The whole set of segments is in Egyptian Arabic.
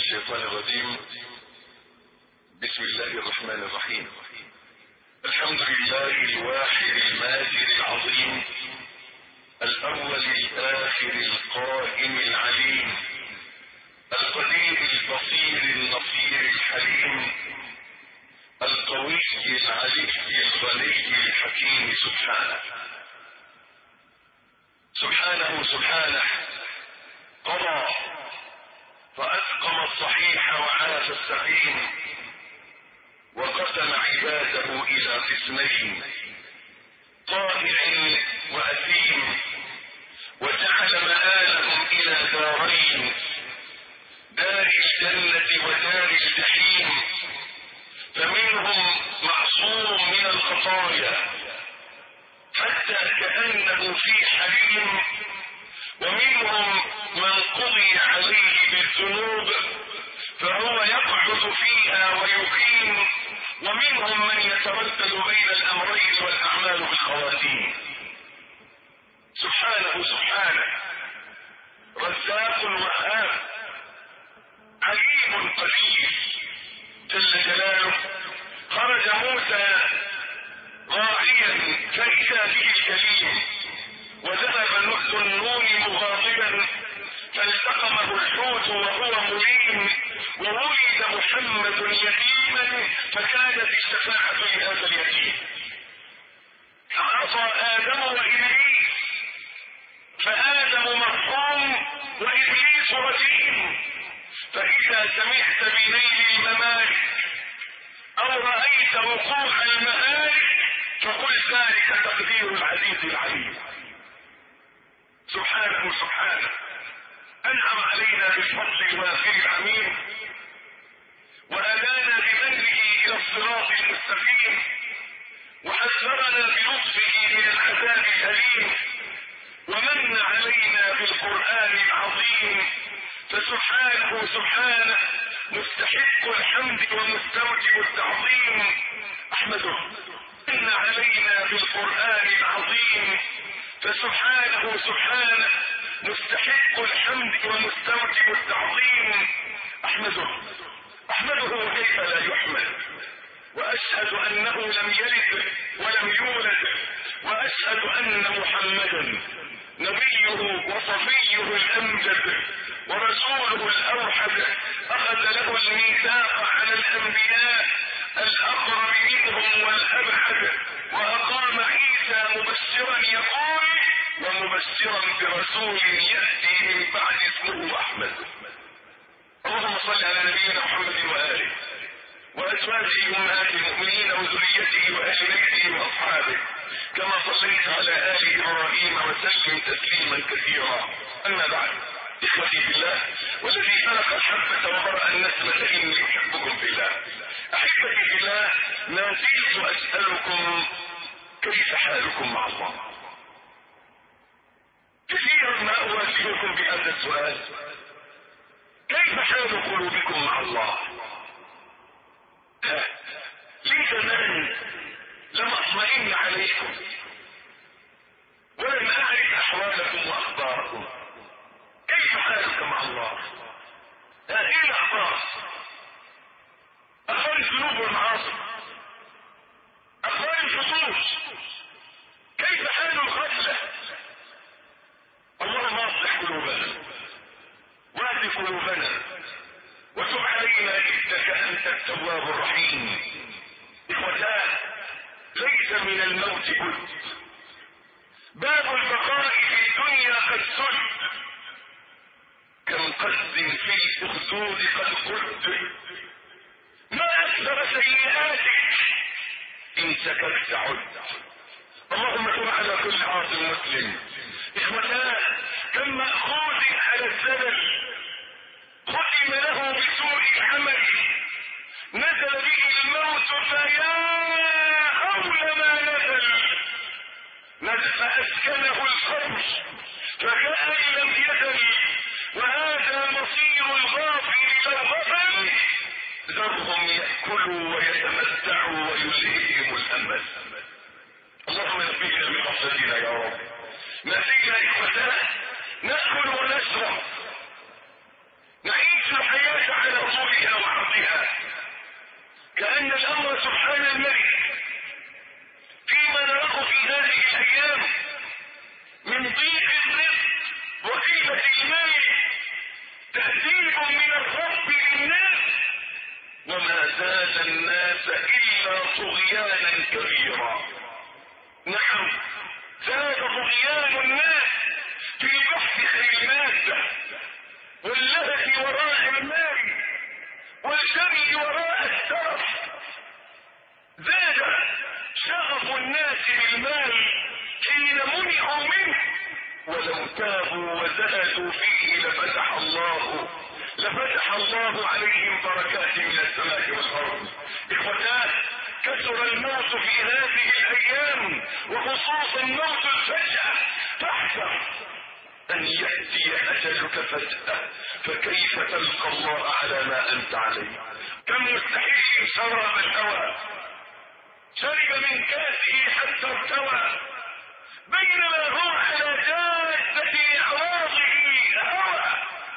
الشيطان الرجيم بسم الله الرحمن الرحيم الحمد لله الواحد الماجد العظيم الاول الاخر القائم العليم القدير البصير النصير الحليم القوي العلي الغني الحكيم سبحانه سبحانه سبحانه قضى فأسقم الصحيح وعاف السقيم وقسم عباده إلى قسمين طائع وأثيم وجعل مآلهم إلى دارين دار الجنة ودار الجحيم فمنهم معصوم من الخطايا حتى كأنه في حليم ومنهم من قضي عليه بالذنوب فهو يقعد فيها ويقيم ومنهم من يتردد بين الامرين والاعمال بالخواتيم سبحانه سبحانه رزاق وهاب عليم قدير جل جلاله خرج موسى راعيا فاذا به الكليم وذهب النون مغاضبا فالتقمه الحوت وهو مليم وولد محمد يتيما فكانت الشفاعة لهذا اليتيم فعصى آدم وإبليس فآدم مرحوم وإبليس رجيم فإذا سمعت بنيل الممالك أو رأيت وقوع المهالك فقل ذلك تقدير العزيز العليم سبحانه سبحانه انعم علينا بالفضل الوافر العميم وهدانا بمنه الى الصراط المستقيم وحذرنا بلطفه من العذاب الاليم ومن علينا بالقران العظيم فسبحانه سبحانه مستحق الحمد ومستوجب التعظيم احمده من علينا بالقران العظيم فسبحانه سبحانه مستحق الحمد ومستوجب التعظيم احمده احمده كيف لا يحمد واشهد انه لم يلد ولم يولد واشهد ان محمدا نبيه وصفيه الامجد ورسوله الاوحد اخذ له الميثاق على الانبياء الاقرب منهم والابعد واقام عيسى مبشرا يقول ومبشرا برسول ياتي من بعد اسمه احمد اللهم صل على نبينا محمد واله وازواجه امهات المؤمنين وذريته واهل بيته واصحابه كما صليت على ال ابراهيم وسلم تسليما كثيرا اما بعد اخوتي في الله والذي خلق الحبة وبرأ النسمة اني احبكم في الله احبتي في الله ما زلت اسألكم كيف حالكم مع الله كثيرا ما اواجهكم بهذا السؤال كيف حال قلوبكم مع الله ها لي زمان لم اطمئن عليكم ولم اعرف احوالكم واخباركم كيف حالك مع الله ها ايه الاخبار اخبار الذنوب والمعاصي اخبار الفصوص كيف حال الغفله اللهم اصلح قلوبنا واهد قلوبنا وتب علينا انك انت التواب الرحيم اخوتاه ليس من الموت بد باب البقاء في الدنيا قد سد كم قد في الاخدود قد قد ما اكثر سيئاتك ان سكت عد اللهم تب على كل عاص مسلم اخوتاه كم ماخوذ على الزلل ختم له بسوء العمل نزل به الموت فيا حول ما نزل نزل فاسكنه القبر فكأن لم يزل وهذا مصير الغافل لو غفل ذرهم يأكلوا ويتمتعوا ويلهيهم الأمل اللهم نبيك من رحمتنا يا رب ما فينا إخوتنا نأكل ونشرب نعيش الحياة على نصيب من الرب للناس وما زاد الناس الا طغيانا كبيرا نعم زاد طغيان الناس في البحث عن الماده واللهث وراء المال والجري وراء الترف زاد شغف الناس بالمال حين منعوا منه ولو تابوا وزهدوا فيه لفتح الله لفتح الله عليهم بركات من السماء والارض اخوتاه كثر الموت في هذه الايام وخصوصا موت الفجأة تحذر ان يأتي اجلك فجأة فكيف تلقى الله على ما انت عليه كم مستحيل شرب الهوى شرب من كاسه حتى ارتوى بينما هو على جادة عواضه هوى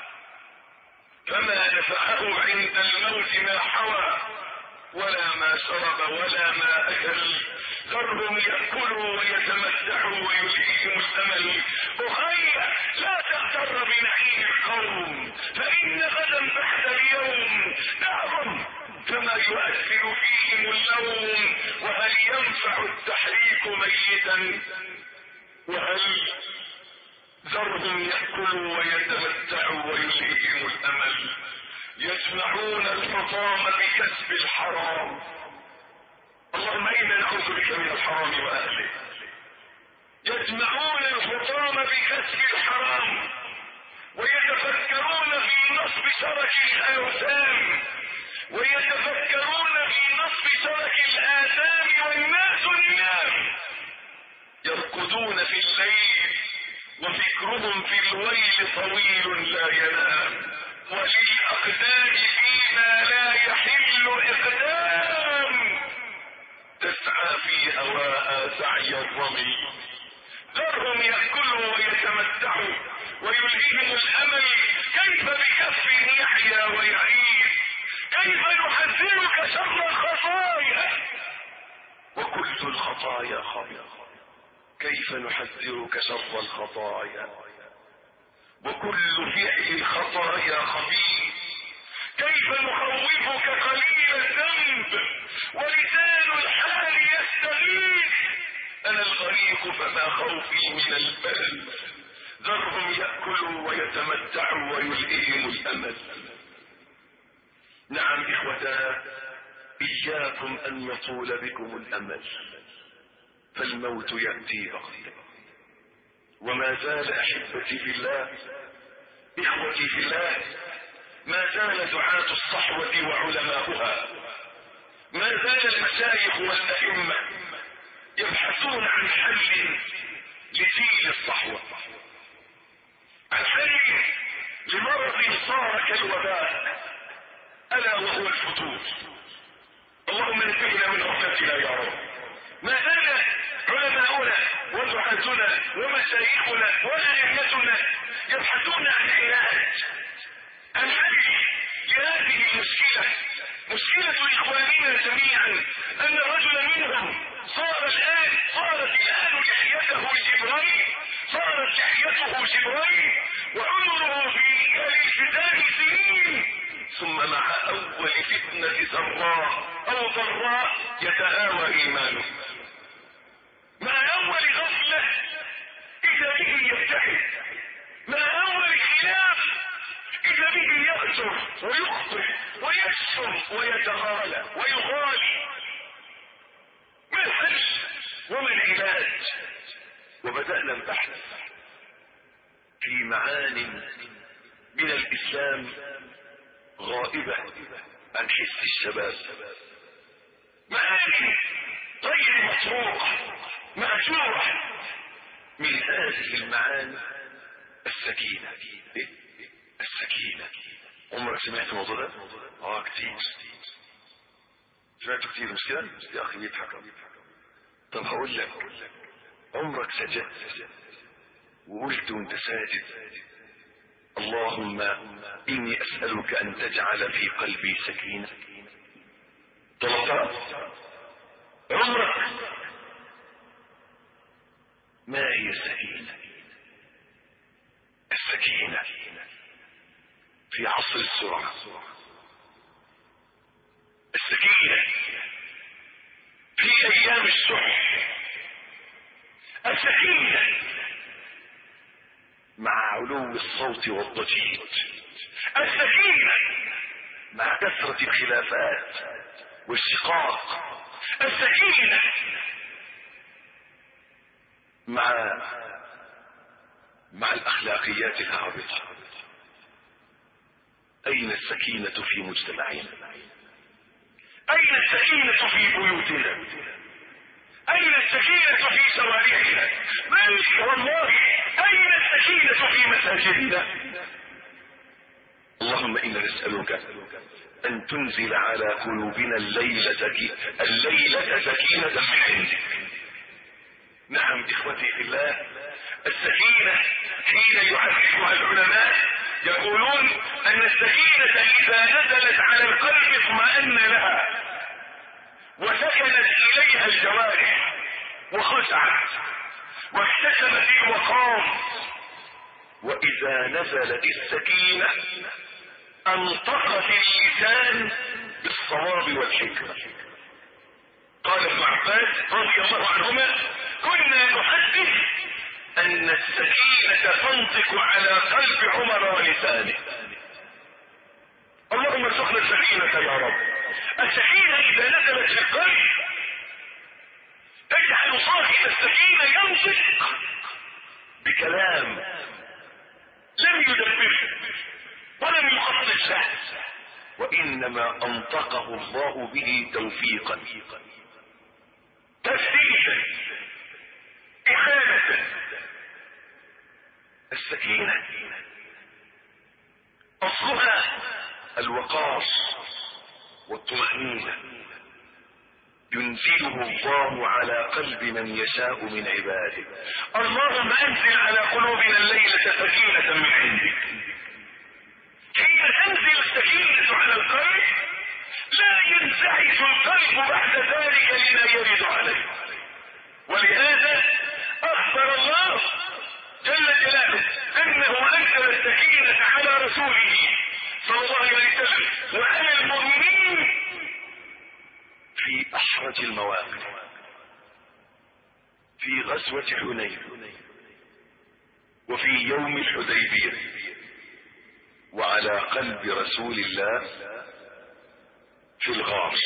فما نفعه عند الموت ما حوى ولا ما شرب ولا ما اكل ذرهم ياكلوا ويتمتعوا ويلهيهم الامل اخي لا تغتر بنعيم القوم فان غدا بعد اليوم دعهم كما يؤثر فيهم اللوم وهل ينفع التحريك ميتا وهل ذرهم يأكلوا ويتمتعوا ويلهيهم الأمل يجمعون الحطام بكسب الحرام اللهم إنا نعوذ بك من الحرام وأهله يجمعون الحطام بكسب الحرام ويتفكرون في نصب شرك الأوثان ويتفكرون في نصب شرك الآثام والناس الناس يرقدون في الليل وفكرهم في الويل طويل لا ينام وللأقدام فيما لا يحل إقدام تسعى في هواها سعي الرمي ذرهم يأكلوا ويتمتعوا ويلهيهم الأمل كيف بكف يحيا ويعيش كيف نحذرك شر الخطايا وكل الخطايا خبيثة كيف نحذرك شر الخطايا وكل فعل الخطايا خبيث كيف نخوفك قليل الذنب ولسان الحال يستغيث انا الغريق فما خوفي من البلد ذرهم ياكلوا ويتمتعوا ويلئهم الامل نعم اخوتنا اياكم ان يطول بكم الامل فالموت يأتي بغتة وما زال أحبتي في الله إخوتي في الله ما زال دعاة الصحوة وعلماؤها ما زال المشايخ والأئمة يبحثون عن حل لجيل الصحوة عن حل لمرض صار كالوباء ألا وهو الفتور اللهم نجينا من غفلتنا يا رب ما زال علماؤنا ودعاتنا ومشايخنا وأئمتنا يبحثون عن علاج عن حل لهذه المشكلة مشكلة إخواننا جميعا أن رجلا منهم صار الآن صارت الآن لحيته جبرين صارت لحيته جبرين وعمره في الابتداء سنين ثم مع أول فتنة سراء أو ضراء يتهاوى إيمانه مع أول غفلة إذا به يبتعد مع أول خلاف إذا به يغدر ويخطئ ويكسر ويتغالى ويغالي ما الحل وما العلاج وبدأنا البحث في معان من الإسلام غائبة عن حس الشباب معاني غير مطروقة مأجورة من هذه المعاني السكينة إيه؟ السكينة عمرك سمعت الموضوع ده؟ اه كتير سمعته كتير مش كده؟ يا اخي بيضحك طب هقول لك عمرك سجدت وقلت وانت ساجد اللهم اني اسألك ان تجعل في قلبي سكينة طلبت عمرك ما هي السكينة السكينة في عصر السرعة السكينة في ايام السح السكينة مع علو الصوت والضجيج السكينة مع كثرة الخلافات والشقاق السكينة مع مع الاخلاقيات الهابطة اين السكينة في مجتمعنا اين السكينة في بيوتنا اين السكينة في شوارعنا بل والله اين السكينة في مساجدنا اللهم انا نسألك ان تنزل على قلوبنا الليلة الليلة سكينة من عندك نعم اخوتي في الله السكينة حين يعرفها العلماء يقولون ان السكينة اذا نزلت على القلب اطمأن لها وسكنت اليها الجوارح وخشعت واكتسبت الوقار واذا نزلت السكينة انطقت اللسان بالصواب والحكمة قال ابن عباس رضي الله عنهما كنا نحدث ان السكينة تنطق على قلب عمر ولسانه اللهم ارزقنا السكينة يا رب السكينة اذا نزلت في القلب تجعل صاحب السكينة ينطق بكلام لم يدبره ولم يخصص له وانما انطقه الله به توفيقا تثبيتا إخانة السكينة أصلها الوقار والطمأنينة ينزله الله على قلب من يشاء من عباده اللهم أنزل على قلوبنا الليلة سكينة من عندك حين تنزل السكينة على القلب لا ينزعج القلب بعد ذلك لما يرد عليه ولهذا اخبر الله جل جلاله انه انزل السكينة على رسوله صلى الله عليه وسلم وعلى المؤمنين في احرج المواقف في غزوة حنين وفي يوم الحديبية وعلى قلب رسول الله في الغار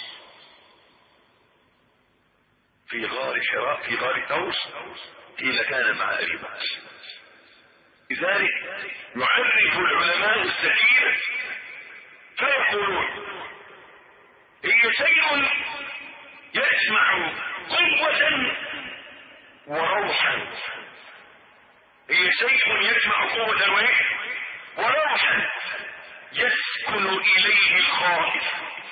في غار حراء في غار ثوس حين كان مع ابي بكر لذلك يعرف العلماء السكينة فيقولون هي شيء يجمع قوة وروحا هي شيء يجمع قوة وايه وروحا يسكن اليه الخائف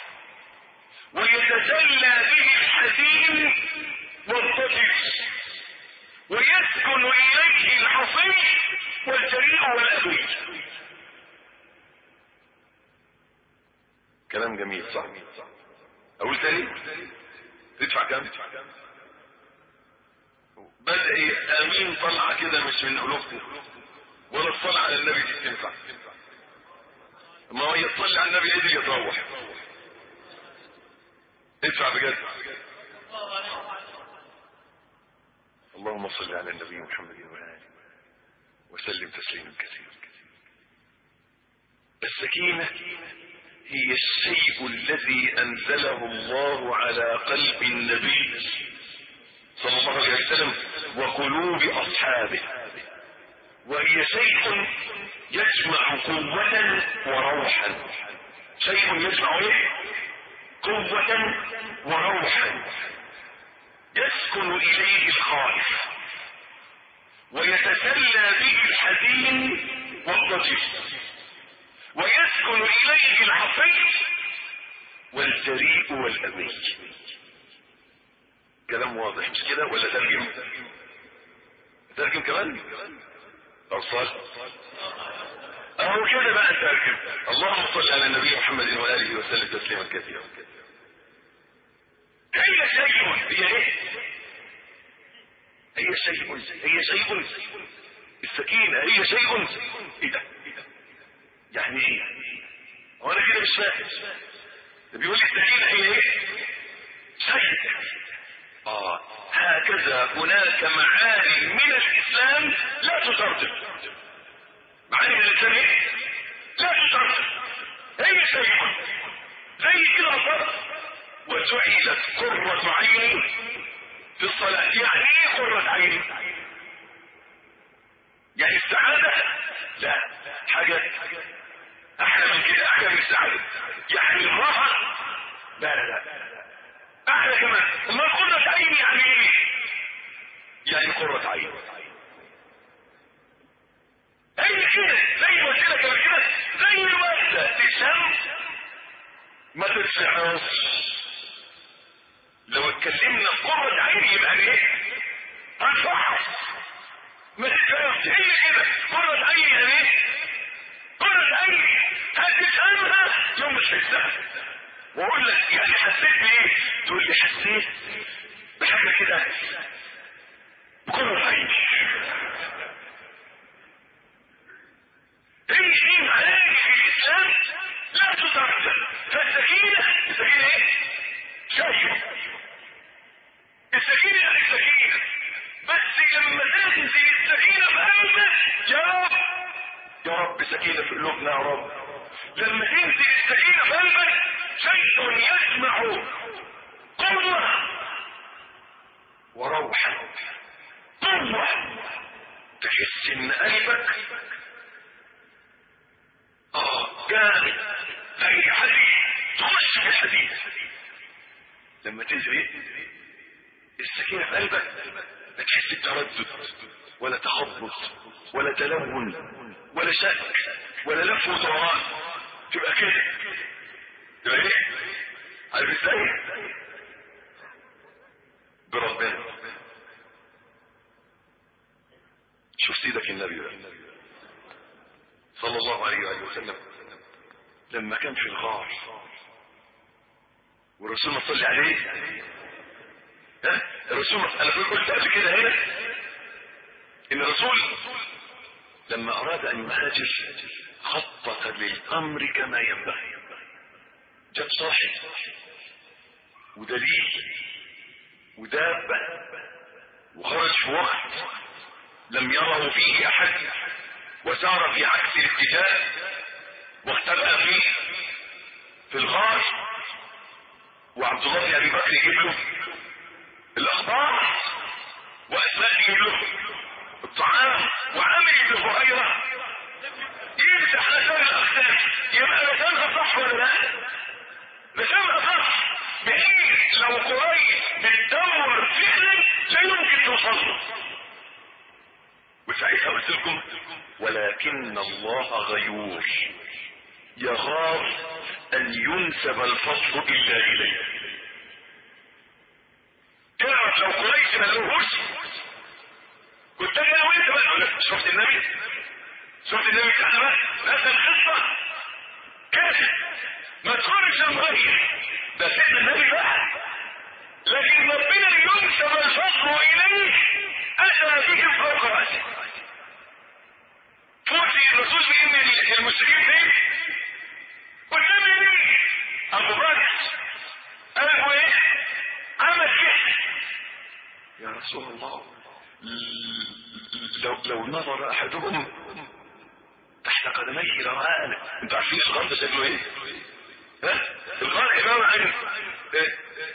ويتسلى به الحزين والضجر ويسكن اليه الحصين والجريء والابي كلام جميل صح اقول تاني تدفع كام بدأ امين طلعة كده مش من قلوبكم ولا الصلاة على النبي دي تنفع ما هو يصلي على النبي ايه دي يتروح ادفع بجد اللهم صل على النبي محمد وآله وسلم تسليما كثيرا السكينة هي الشيء الذي أنزله الله على قلب النبي صلى الله عليه وسلم وقلوب أصحابه وهي شيء يجمع قوة وروحا شيء يجمع ايه قوة وروحا يسكن إليه الخائف ويتسلى به الحزين والضجيج ويسكن إليه العصيب والجريء والأبي كلام واضح مش كده ولا ترجم ترجم كمان أوصال أهو كده بقى ترجم اللهم صل على النبي محمد وآله وسلم تسليما كثيرا هي شيء هي ايه هي شيء هي شيء السكينة هي شيء ايه ده يعني ايه هو انا كده مش فاهم ده بيقول لي السكينه هي ايه شيء اه هكذا هناك معاني من الاسلام لا تترجم معاني من الاسلام ايه لا تترجم هي شيء زي كده فرق وجعلت قرة عيني في الصلاة يعني ايه قرة عيني يعني السعادة لا حاجة احلى من كده احلى من السعادة يعني الراحة لا لا لا احلى كمان ما قرة عيني يعني ايه يعني قرة عين اي كده زي ما قلت لك قبل كده زي واحدة تشم ما ترفعهاش لو اتكلمنا بقرة عين يبقى ايه هنفعها ما تتفهمش هي كده قرة عين يعني ايه قرة عين هتفهمها يوم مش هتفهم واقول لك يعني حسيت بايه تقول لي حسيت بحاجه كده بقرة عين هي دي معاني في الاسلام لا تترجم فالسكينه السكينه ايه شايف السكينه يعني السكينه بس لما تنزل السكينه في قلبك يا رب يا رب سكينه في قلوبنا يا رب لما تنزل السكينه في قلبك شيء يسمع قوه وروحا قوه تحس ان قلبك اه جامد زي حديد تخش في الحديد لما تنزل ايه السكينه في قلبك لا تحس بتردد ولا تخبط ولا تلون ولا شك ولا لف ودوران تبقى كده تبقى ايه عارف ازاي بربنا شوف سيدك النبي بقى صلى الله عليه وآله وسلم لما كان في الغار والرسول ما صلي عليه ها الرسول ما انا قلت قبل كده هنا ان الرسول لما اراد ان يهاجر خطط للامر كما ينبغي جاب صاحب ودليل ودابة وخرج في وقت لم يره فيه احد وسار في عكس الاتجاه واختبأ فيه في الغار وعبد الله بن ابي بكر يجيب له الاخبار واسماء يجيب له الطعام وعامل بن هريره يمسح لسان الاقسام يبقى لسانها صح ولا لا؟ لسانها صح بحيث لو قريش بتدور فعلا لا يمكن توصل له وساعتها قلت لكم ولكن الله غيور يغار ان ينسب الفضل الا اليه تعرف لو قريش ما لهوش كنت انا وانت بقى شفت النبي شفت النبي كان بقى نفس القصه كاتب ما تخرجش المغير ده سيدنا النبي بقى لكن ربنا ينسب الفضل اليه اتى به فوق راسه فوتي الرسول بان المسلمين فين قدام النبي ابو بكر قال ايه عمل كده يا رسول الله لو لو نظر احدهم تحت قدميه لرآنا انتوا عارفين الغار ده شكله ايه؟ ها؟ الغار عباره عن إيه؟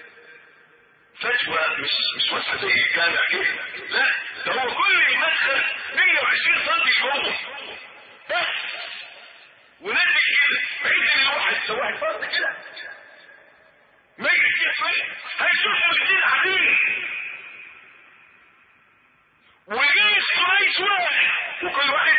فجوه مش مش واسعه زي الجامع كده لا ده هو كل المدخل 120 سم جوه بس ونزل كده بحيث ان الواحد لو واحد فرد كده ما يجي فيه هيشوفوا الاثنين قاعدين وليس كويس واحد وكل واحد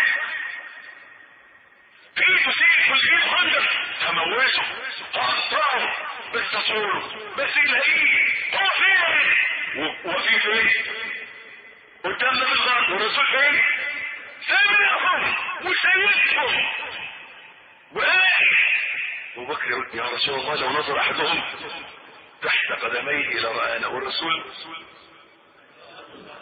في تسيب كل ايد خندق هموته هقطعه بس تصوره بس يلاقيه هو فين وفي فين قدامنا في الغرب والرسول فين سامعهم وسيدهم وقال ابو بكر يقول يا رسول الله لو نظر احدهم تحت قدميه لرآنا والرسول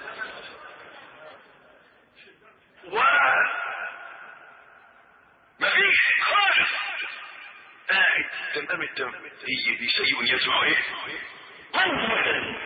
و ما فيه خالص قاعد تمام التمام هي دي شيء يسمع ايه قوة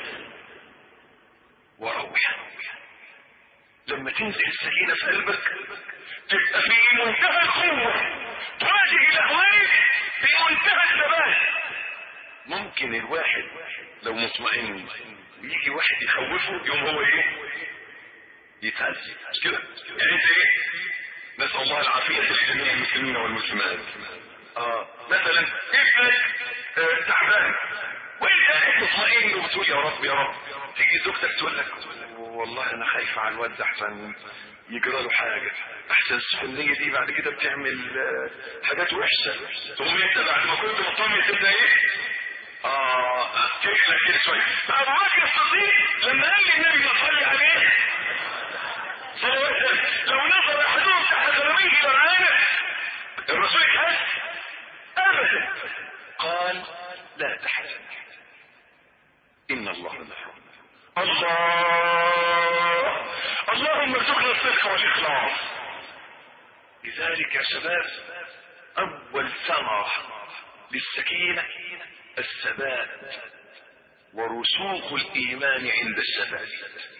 وروحا لما تنزل السكينة في قلبك تبقى في منتهى القوة تواجه الاهوال في منتهى الثبات ممكن الواحد لو مطمئن ويجي واحد يخوفه يوم هو ايه يتهز مش كده يعني انت ايه نسأل الله العافية لجميع المسلمين والمسلمات اه مثلا ابنك آه تعبان وانت قاعد مطمئن وبتقول يا رب يا رب تيجي زوجتك تقول لك والله انا خايفة على الواد ده احسن يجرى له حاجة احسن السخونية دي بعد كده بتعمل آه حاجات وحشة تقوم انت بعد ما كنت مطمئن تبدا ايه اه تقلق كده شوية ابو بكر الصديق لما قال لي النبي صلى عليه صلوات لو نظر احدهم تحت قدميه لرعانه الرسول يحس ابدا قال لا تحزن ان الله معنا الله اللهم ارزقنا الصدق والاخلاص لذلك يا شباب اول ثمره للسكينه الثبات ورسوخ الايمان عند الثبات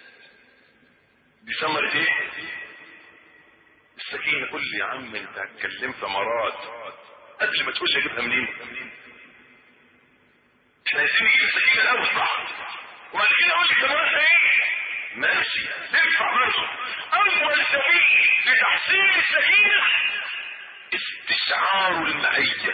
دي ثمرة ايه السكينة قول لي يا عم انت اتكلمت مرات قبل ما تقول لي اجيبها منين احنا عايزين نجيب السكينة الاول صح وبعد كده اقول لك ثمرتها ايه ماشي ننفع برضه اول سبيل لتحصيل السكينة استشعار المعية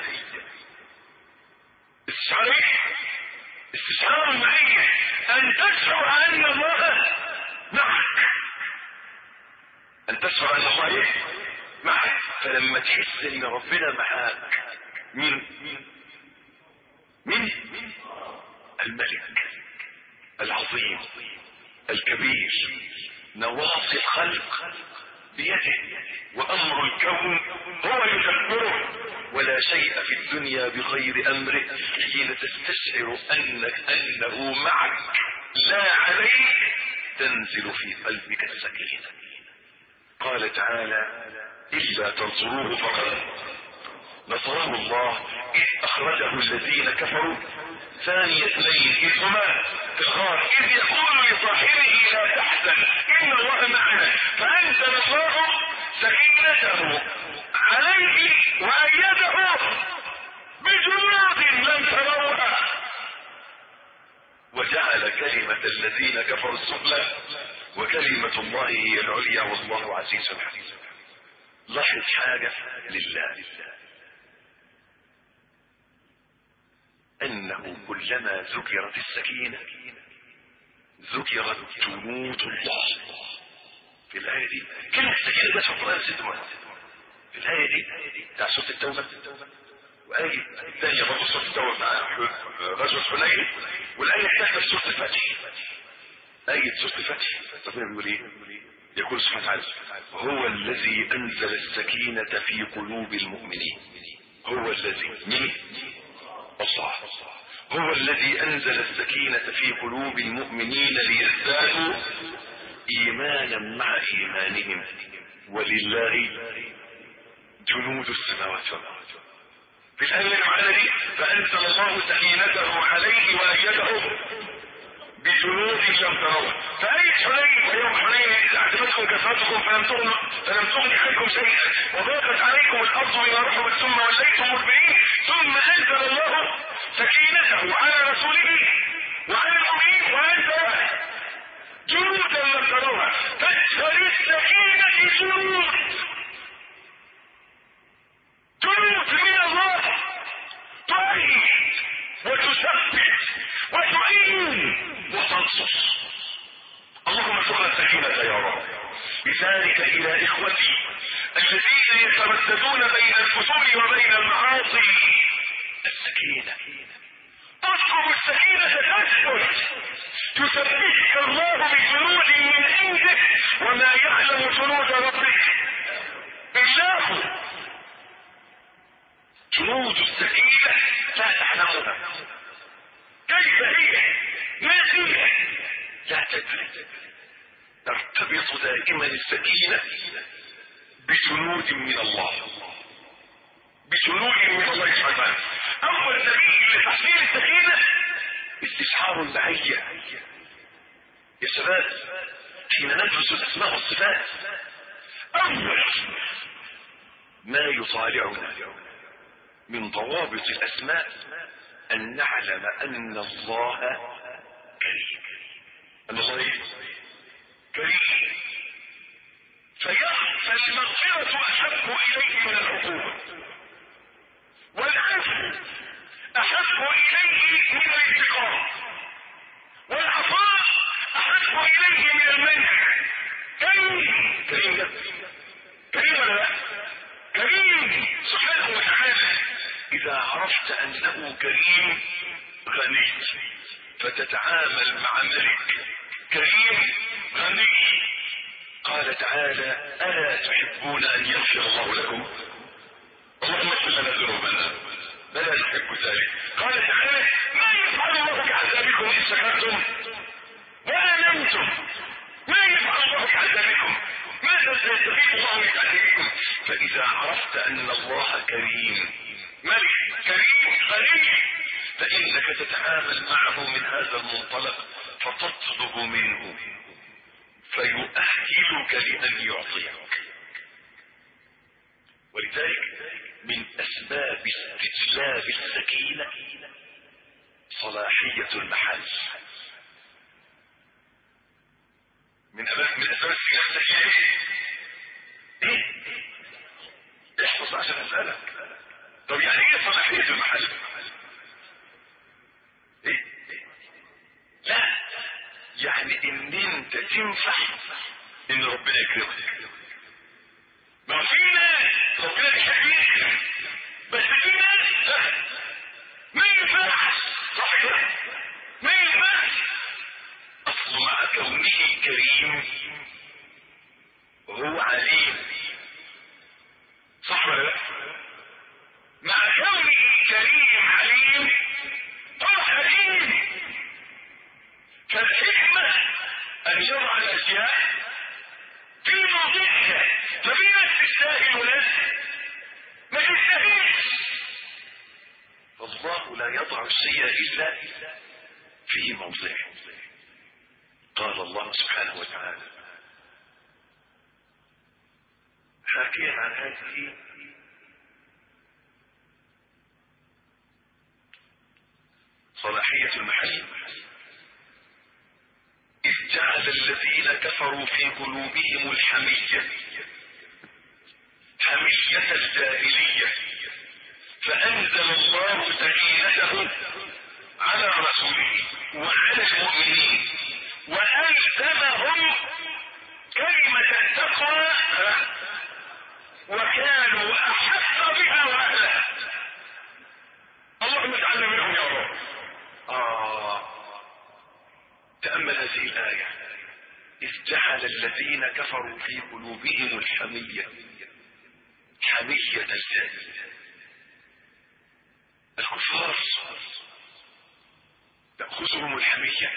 استشعار ايه استشعار المعية ان تشعر ان الله معك ان تشعر ان الله ايه معك فلما تحس ان ربنا معاك مين مين الملك العظيم الكبير نواصي الخلق بيده وامر الكون هو يدبره ولا شيء في الدنيا بغير امره حين تستشعر انك انه معك لا عليك تنزل في قلبك السكينه قال تعالى الا تنصروه فقد نصره الله اذ اخرجه الذين كفروا ثاني اثنين اذ هما في الغار اذ يقول لصاحبه لا تحزن ان الله معنا فانزل الله سكينته عليه وايده بجنود لم تروها وجعل كلمة الذين كفروا السفلى وكلمة الله هي العليا والله عزيز حكيم لاحظ حاجة لله انه كلما ذكرت السكينة ذكرت جنود الله في الآية دي كلمة السكينة بس في القرآن ست مرات في الآية دي بتاع سورة التوبة وآية الثانية برضه سورة التوبة بتاع غزوة حنين والآية الثالثة في سورة الفتح آية سورة الفتح ربنا بيقول إيه؟ يقول سبحانه وتعالى هو الذي أنزل السكينة في قلوب المؤمنين هو الذي مين؟ الله هو الذي أنزل السكينة في قلوب المؤمنين ليزدادوا إيمانا مع إيمانهم ولله جنود السماوات والأرض في الآية اللي معانا دي فأنزل الله سكينته عليه وأيده بجنود لم تروها فأي حنين ويوم حنين إذ أعجبتكم كثرتكم فلم تغن فلم تغن عنكم شيئا وضاقت عليكم الأرض بما رحبت ثم وليتم مدبرين ثم أنزل الله سكينته على رسوله وعلى المؤمنين وأنزل جنودا لم تروها فاشهر السكينة جنود جنود من الله تعيد وتثبت وتعين وتنصص اللهم ارزقنا السكينة يا رب بذلك إلى إخوتي الذين يترددون بين الفجور وبين المعاصي السكينة اذكر السكينة تثبت يثبتك الله بجنود من عنده وما يعلم جنود ربك إلا هو جنود السكينة لا تعلمها كيف هي ما هي لا تدري ترتبط دائما السكينة بجنود من الله بجنود من الله سبحانه وتعالى اول سبيل لتحصيل السكينه استشعار المعيه يا شباب حين ندرس الاسماء والصفات اول ما يطالعنا من ضوابط الاسماء ان نعلم ان الله كريم ان الله ايه كريم فالمغفرة احب اليه من العقوبة والعفو احب اليه من الانتقام والعطاء احب اليه من المنع كريم كريم ده كريم ولا لا كريم سبحانه وتعالى اذا عرفت انه كريم غني فتتعامل مع ملك كريم غني قال تعالى الا تحبون ان يغفر الله لكم اللهم اغفر لنا ذنوبنا بلى نحب ذلك قال تعالى ما يفعل الله بعذابكم ان شكرتم وامنتم ما يفعل الله بعذابكم ماذا سيستفيد الله من تعذيبكم فاذا عرفت ان الله كريم ملك كريم غني فانك تتعامل معه من هذا المنطلق فتطلب منه فيؤهلك لان يعطيك ولذلك من اسباب استجلاب السكينه صلاحيه المحل من أباب من اسباب السكينه ايه احفظ عشان اسالك طب يعني ايه صلاحيه المحل ايه لا يعني ان انت تنفع ان ربنا يكرمك ما في ناس ربنا يحبيك بس في ناس ما ينفعش صح كده ما ينفعش اصل مع كونه كريم وهو عليم صح ولا لا مع كونه كريم عليم هو حكيم فالحكمة ان يضع الاشياء في موضعها ففي ناس تستاهل وناس ما تستاهلش فالله لا يضع الشيء الا في موضعه قال الله سبحانه وتعالى حاكيا عن هذه صلاحية المحل إذ جعل الذين كفروا في قلوبهم الحمية حمية الجاهلية فأنزل الله سكينته على رسوله وعلى المؤمنين وألزمهم كلمة التقوى وكانوا أحق بها وأهلها اللهم اجعلنا منهم يا رب آه تأمل هذه الآية إذ جعل الذين كفروا في قلوبهم الحمية حمية الجاهلية الكفار تأخذهم الحمية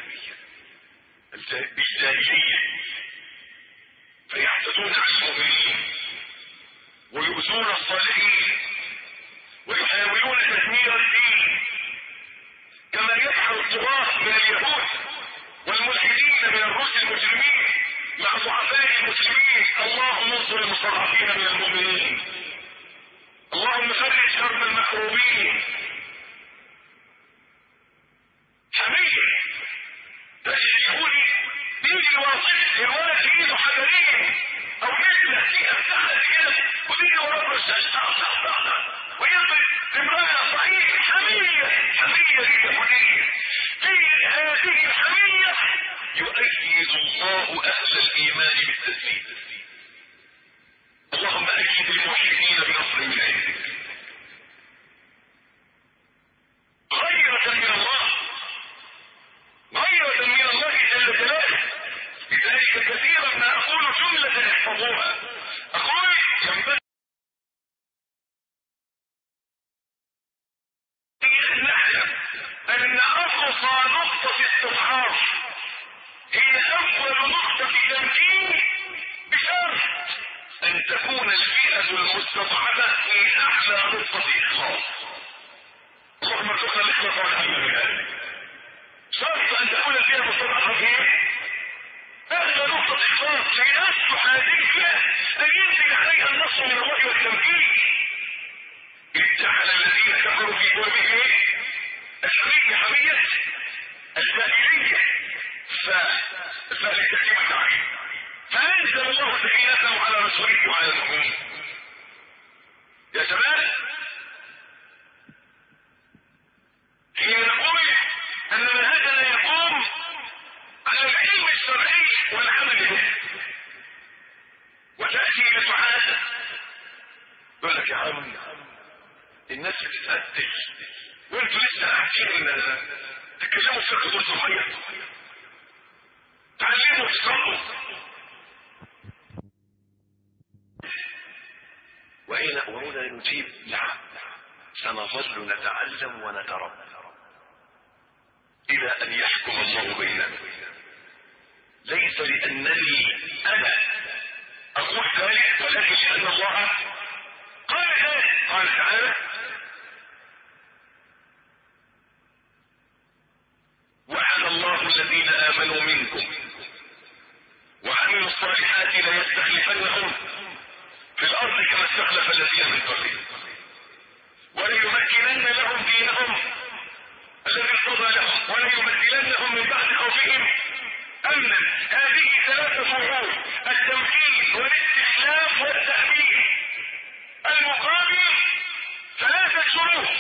بالجاهلية فيعتدون على المؤمنين ويؤذون الصالحين ويحاولون تدمير الدين كما يفعل الطغاة من اليهود والملحدين من الروس المجرمين مع ضعفاء المسلمين اللهم انصر المستضعفين من المؤمنين اللهم فرج كرب المحروبين حمية تشركوني بيجي واصل الولد في ايده حجرين او نجلة فيها بتاعها كده ويجي ورا الشاشة ويضرب امرأة صحيح حمية حمية اليهودية في هذه الحمية يؤيد الله اهل الايمان بالتسليم اللهم ايد الموحدين بنصر من عندك غيرة من الله غيرة من الله جل جلاله لذلك كثيرا ما اقول جملة احفظوها اقول ينبغي ان نعلم ان اقصى نقطة استضعاف هي اول نقطة تمكين بشرط ان تكون الفئة المستضعفة في اعلى نقطة اخلاص اللهم ارزقنا الاخلاص والهم من هذا شرط ان تكون الفئة المستضعفة في اعلى نقطة اخلاص ليصلح هذه الفئة ان ينزل عليها النصر من الله والتمكين اذ جعل الذين كفروا في قلوبهم الحمية حمية الجاهلية ف فلتتم التعليم فانزل الله سكينته على رسوله وعلى المؤمنين يا شباب حين نقول ان منهجنا يقوم على العلم الشرعي والعمل به وتاتي بسعاده يقول لك يا عم الناس بتتقتل وانتوا لسه قاعدين تتكلموا في فقه صغير تعلموا تصلوا وهنا وهنا نجيب نعم سنظل نتعلم ونتربى الى ان يحكم الله بيننا ليس لانني انا اقول ذلك ولكن لان الله قال ذلك قال تعالى وعد الله الذين امنوا منكم وعملوا الصالحات ليستخلفنهم في الارض كما استخلف الذين من قبلهم وليمكنن لهم دينهم الذي ارتضى لهم وليبدلنهم من بعد خوفهم امنا هذه ثلاثه امور التمكين والاستخلاف والتامين المقابل ثلاثه شروط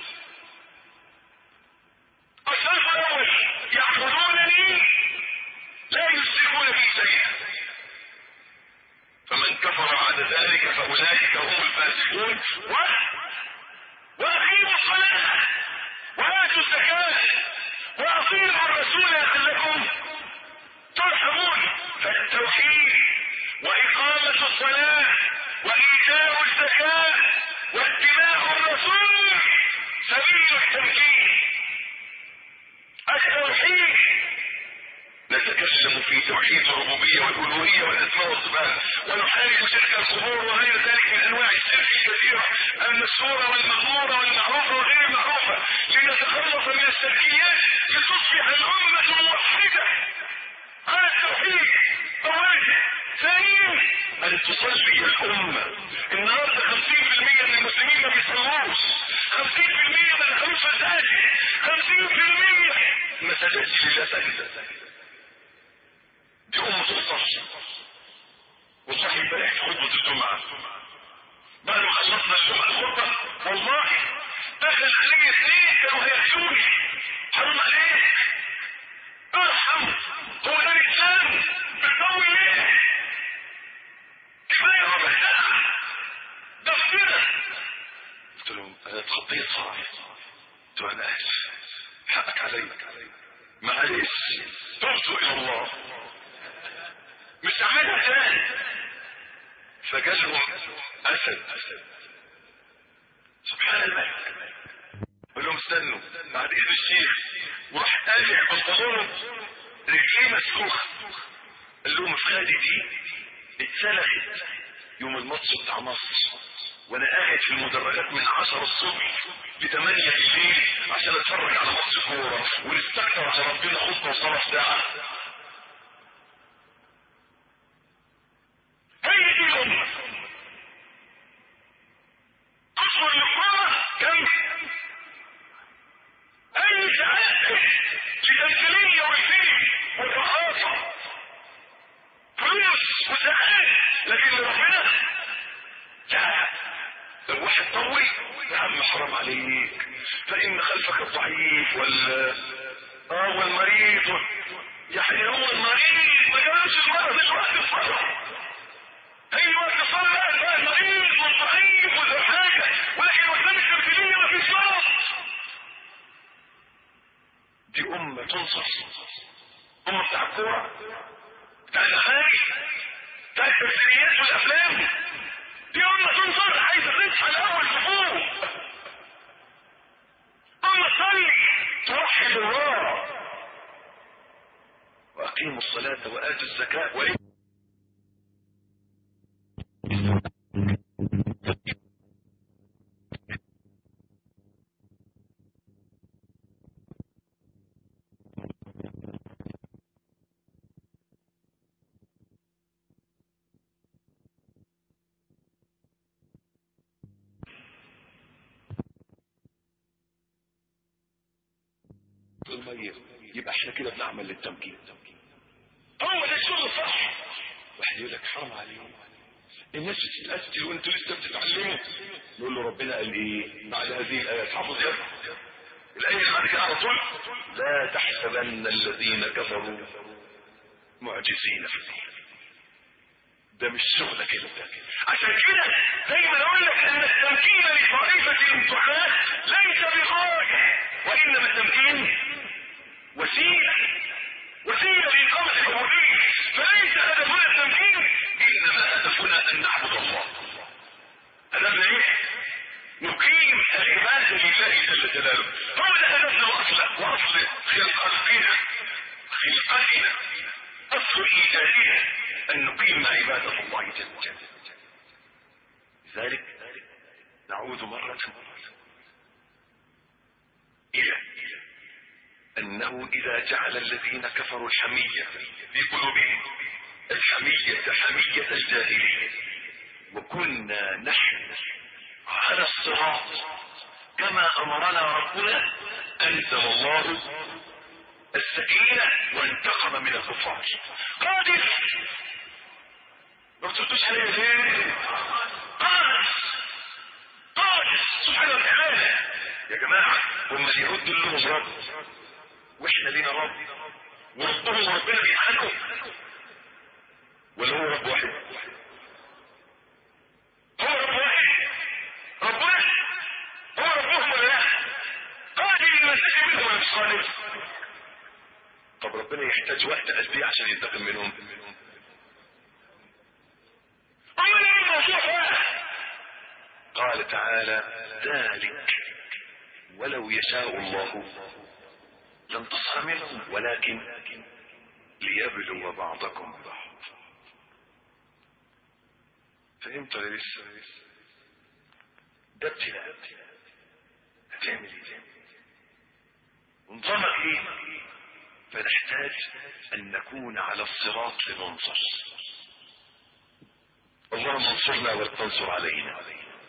الشرط الاول يعبدونني لا يشركون بي شيئا فمن كفر بعد ذلك فاولئك هم الفاسقون و واقيموا الصلاه واتوا الزكاه واطيعوا الرسول لعلكم ترحمون فالتوحيد واقامه الصلاه وايتاء الزكاه واتباع الرسول سبيل التمكين التوحيد نتكلم في توحيد الربوبية والألوهية والأسماء والصفات ونحارب شرك القبور وغير ذلك من أنواع الشرك الكثيرة المشهورة والمغمورة والمعروفة وغير المعروفة لنتخلص من الشركيات لتصبح الأمة موحدة على التوحيد أولا ثانيا أن تصلي الأمة النهاردة 50% من المسلمين ما بيصلوش 50% ما دخلوش مساجد 50% ما سجدش لله سجدة دي أمة تصلي والله امبارح في خطبة الجمعة بعد ما خلصنا الجمعة الخطبة والله دخل علي اثنين كانوا هيحشوني حرام عليك ارحم هو ده الإسلام بتسوي ليه كفاية ربع ساعة ده كده قلت لهم انا اتخطيت صراحة قلت له انا اسف حقك علي معلش تبت الى الله مش عاملها تاني فجالهم اسد سبحان الملك قال لهم استنوا بعد اذن الشيخ وراح قالع بنطلونه رجليه مسكوخه قال لهم افخادي دي اتسلخت يوم الماتش بتاع مصر وانا قاعد في المدرجات من 10 الصبح ل 8 بالليل عشان اتفرج على ماتش كوره ونستكتر على ربنا خطبه وصلاه ساعه هي دي الامه اصل الامه كم اي سعاده للتمثيليه والفيلم والرقاصه فلوس وسعاده لكن ربنا لا لو واحد طوي يا عم حرام عليك فإن خلفك الضعيف وال اه والمريض يعني هو المريض ما جابش المرض مش وقت الصلاة هي وقت الصلاة بقى المريض والضعيف ولا حاجة ولكن قدام التمثيلية ما فيش مرض دي أمة تنصر أمة بتاع الكورة بتاع الأغاني بتاع التمثيليات والأفلام دي أمة تنصر عايزة تصحى الأول صفوف أمة تصلي توحد الله وأقيموا الصلاة وآتوا الزكاة وإن الميه يبقى احنا كده بنعمل للتمكين هو ده الشغل الصح واحد يقول لك حرام عليك الناس بتتقتل وانتوا لسه بتتعلموا نقول له ربنا قال ايه بعد هذه الايات حافظ يا الايه اللي بعد كده على طول لا تحسبن الذين كفروا معجزين في الارض ده مش شغلك انت عشان كده دايما اقول لك ان التمكين لطائفه الدعاة ليس بغايه وانما التمكين وسيله وسيله للاقامه الحريه فليس هدفنا التمكين انما هدفنا ان نعبد الله هدفنا ايه؟ نقيم العباده لله جل جلاله هو ده هدفنا واصل واصل خلقتنا خلقتنا اصل ايجادنا ان نقيم عباده الله جل جلاله لذلك نعود مرة إلى أنه إذا جعل الذين كفروا الحمية في قلوبهم الحمية حمية الجاهلية وكنا نحن على الصراط كما أمرنا ربنا أنزل الله السكينة وانتقم من الكفار قادر ما بتردوش عليه ليه قادر قادر سبحانه وتعالى يا جماعة هم اليهود دول لهم رب واحنا لينا رب وربهم ربنا بيحنوا ولا هو رب واحد هو رب واحد ربنا هو ربهم ولا لا قادر المساء منهم ولا مش قادر طب ربنا يحتاج وقت قد ايه عشان ينتقم منهم امال ايه الموضوع بقى قال تعالى ذلك ولو يشاء الله لانتصر منهم ولكن ليبلو بعضكم ببعض فهمت ولا لسه ده ابتلاء هتعمل ايه نظامك ايه فنحتاج ان نكون على الصراط لننصر اللهم انصرنا ولا تنصر علينا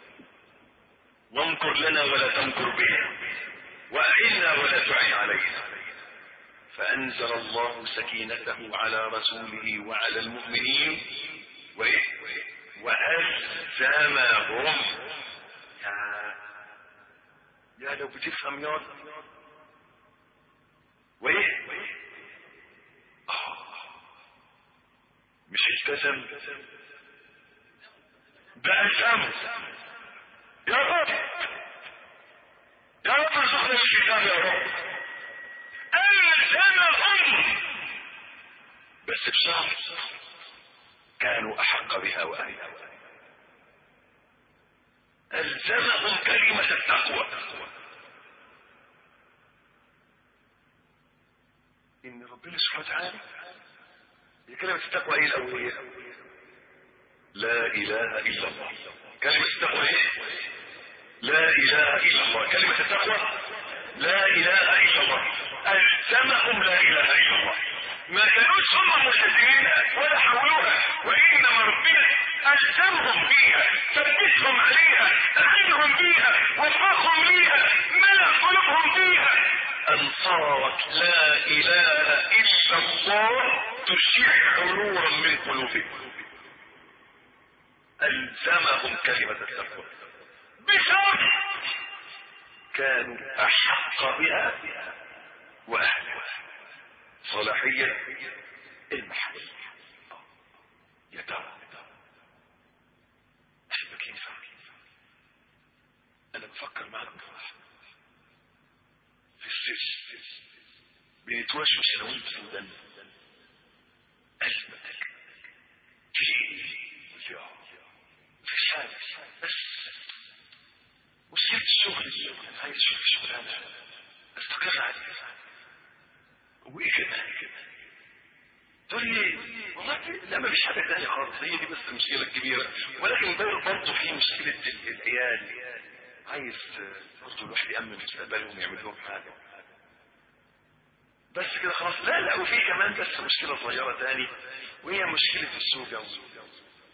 وامكر لنا ولا تمكر بنا واعنا ولا تعن علينا فانزل الله سكينته على رسوله وعلى المؤمنين وايه والزمهم يا يا لو بتفهم يا وايه آه. مش التزم ده الزم يا رب يا رب ارزقنا الكتاب يا رب الزمهم بس بشرط كانوا احق بها واهلها الزمهم كلمه التقوى ان ربنا سبحانه وتعالى هي كلمة التقوى ايه الاولية لا اله الا الله كلمة التقوى ايه لا اله الا الله كلمة التقوى لا اله الا الله الزمهم لا اله الا الله ما كانوش هم ملتزمين ولا حولوها وانما ربنا الزمهم بيها ثبتهم عليها اعنهم بيها وفقهم ليها ملأ قلوبهم بيها ان صارت لا اله الا الله تشيع نورا من قلوبهم الزمهم كلمة التقوى بشرط كانوا احق بها واهلها صلاحية المحبة يا ترى احبك ينفع انا بفكر معك بصراحة في السجن بنتوشوش انا وانت في الدم قلبك تلاقي يا مفيش حاجة بس مشكلة الشغل دي انا عايز اشوف شغلانة استقر عليها وايه كمان تقول لي والله لا ما فيش حاجه ثانيه خالص هي دي بس المشكله الكبيره ولكن برضه في مشكله العيال عايز برضه الواحد يامن مستقبلهم يعمل لهم حاجه بس كده خلاص لا لا وفي كمان بس مشكله صغيره تاني وهي مشكله الزوجه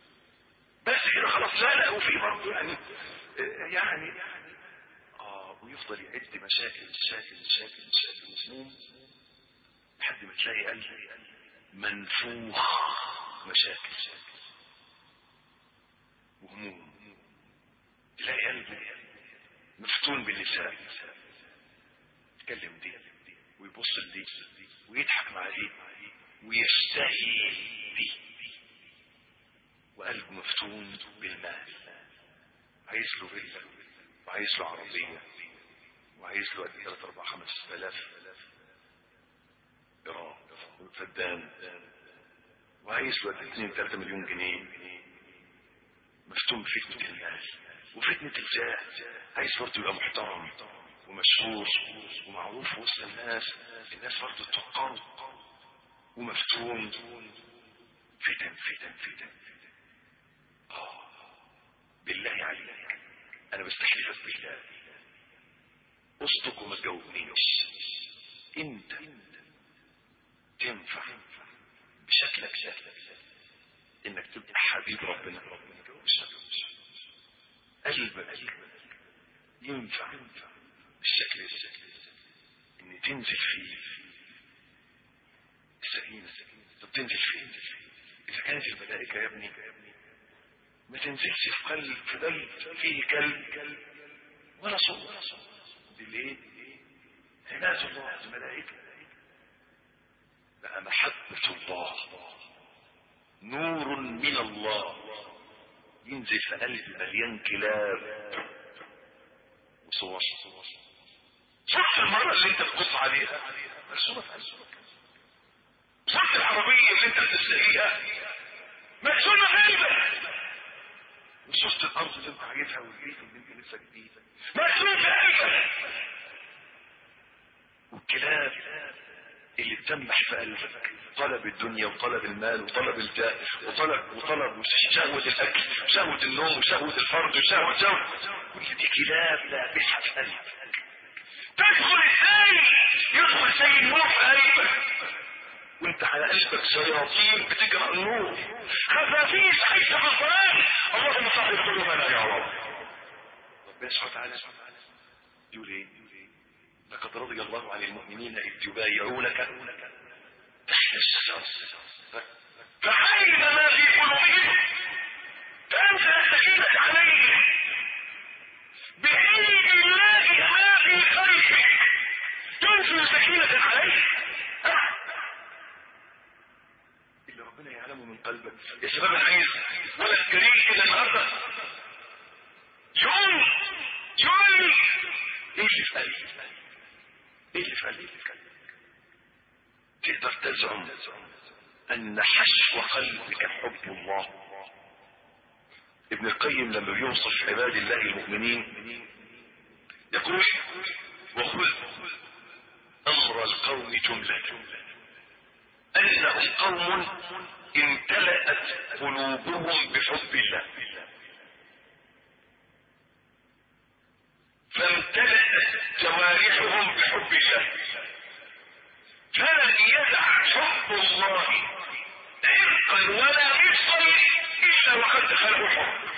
بس كده خلاص لا لا وفي برضه يعني يعني اه يفضل يعد مشاكل مشاكل مشاكل مشاكل وهموم لحد ما تلاقي قلب منفوخ مشاكل وهموم تلاقي قلب مفتون باللسان يتكلم دي ويبص لدي ويضحك مع دي ويشتهي دي وقلبه مفتون بالمال عايز له فيلا وعايز له عربية وعايز له قد ثلاث أربع خمس آلاف جرام فدان وعايز له قد 2 3 مليون جنيه مفتون بفتنة المال وفتنة الجاه عايز برضه يبقى محترم ومشهور ومعروف وسط الناس الناس برضه تفكره ومفتون فتن فتن فتن اه بالله عليك انا بستحلفك بالله اصدق وما تجاوبنيش انت تنفع بشكلك ده انك تبقى حبيب ربنا قلبك ينفع بالشكل ده ان تنزل فيه السكينة طب تنزل فين اذا كانت الملائكة يا ابني ما تنزلش في قلب في قلب فيه كلب ولا صوت دي ليه عناية الله الملائكة بقى محبة الله نور من الله ينزل في قلب مليان كلاب وصور صح المرأة اللي انت بتقص عليها مرسومة في قلبك صح العربية اللي انت بتشتريها مرسومة في قلبك وشفت الارض اللي انت عايزها والبيت اللي انت لسه جديد مرسوم في قلبك والكلاب اللي بتمح في قلبك طلب الدنيا وطلب المال وطلب الجاه وطلب وطلب شهوة الاكل وشهوة النوم وشهوة الفرد وشهوة شهوة كل دي كلاب لابسها في قلبك تدخل ازاي يدخل زي النور في قلبك وانت على قلبك شياطين بتجرى النور خفافيش عايشة في الظلام اللهم صاحب قلوبنا يا رب ربنا سبحانه وتعالى يقول ايه لقد رضي الله عن المؤمنين اذ يبايعونك تحت الشجرة فعلم ما في قلوبهم فانزل السكينة عليهم بعلم الله ما في قلبك تنزل سكينة عليك اللي ربنا يعلمه من قلبك يا شباب انا عايز ولد كريم كده النهارده يقوم يقول لي ايه اللي في قلبي ايه اللي في قلبي تقدر تزعم ان حشو قلبك حب الله ابن القيم لما بيوصف عباد الله المؤمنين يقول وخذ امر القوم جملة انهم قوم امتلأت قلوبهم بحب الله فامتلأت جوارحهم بحب الله فلن يدع حب الله عرقا ولا مفصل الا وقد دخله حب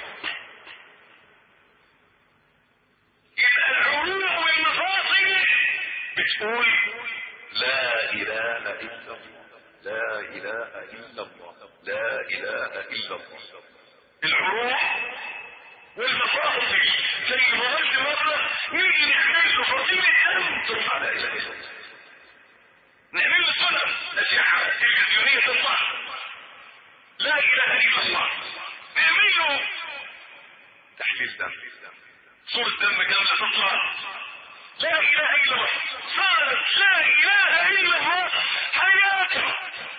يبقى العروق والمفاصل بتقول لا اله الا الله لا اله الا الله لا اله الا الله العروق والمفاصل زي ما قلت مره نيجي نعمل له فصيله دم ترفع لا اله الا الله نعمل له صنم الاشعه التلفزيونيه تطلع لا اله الا الله نعمل له تحليل دم صورة دم كاملة تطلع لا اله الا الله صارت لا اله الا الله حياته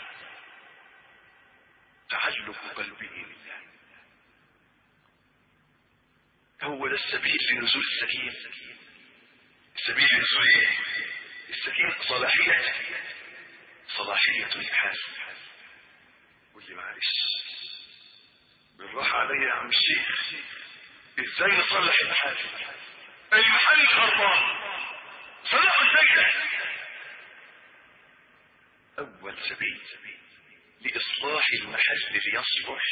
تعلق قلبه بالله هو ده السبيل لنزول السكينة السبيل لنزول ايه السكينة صلاحية صلاحية الحال قول لي معلش بالراحة عليا يا عم الشيخ ازاي نصلح المحل المحل خربان صلحوا ازاي اول سبيل لاصلاح المحل ليصلح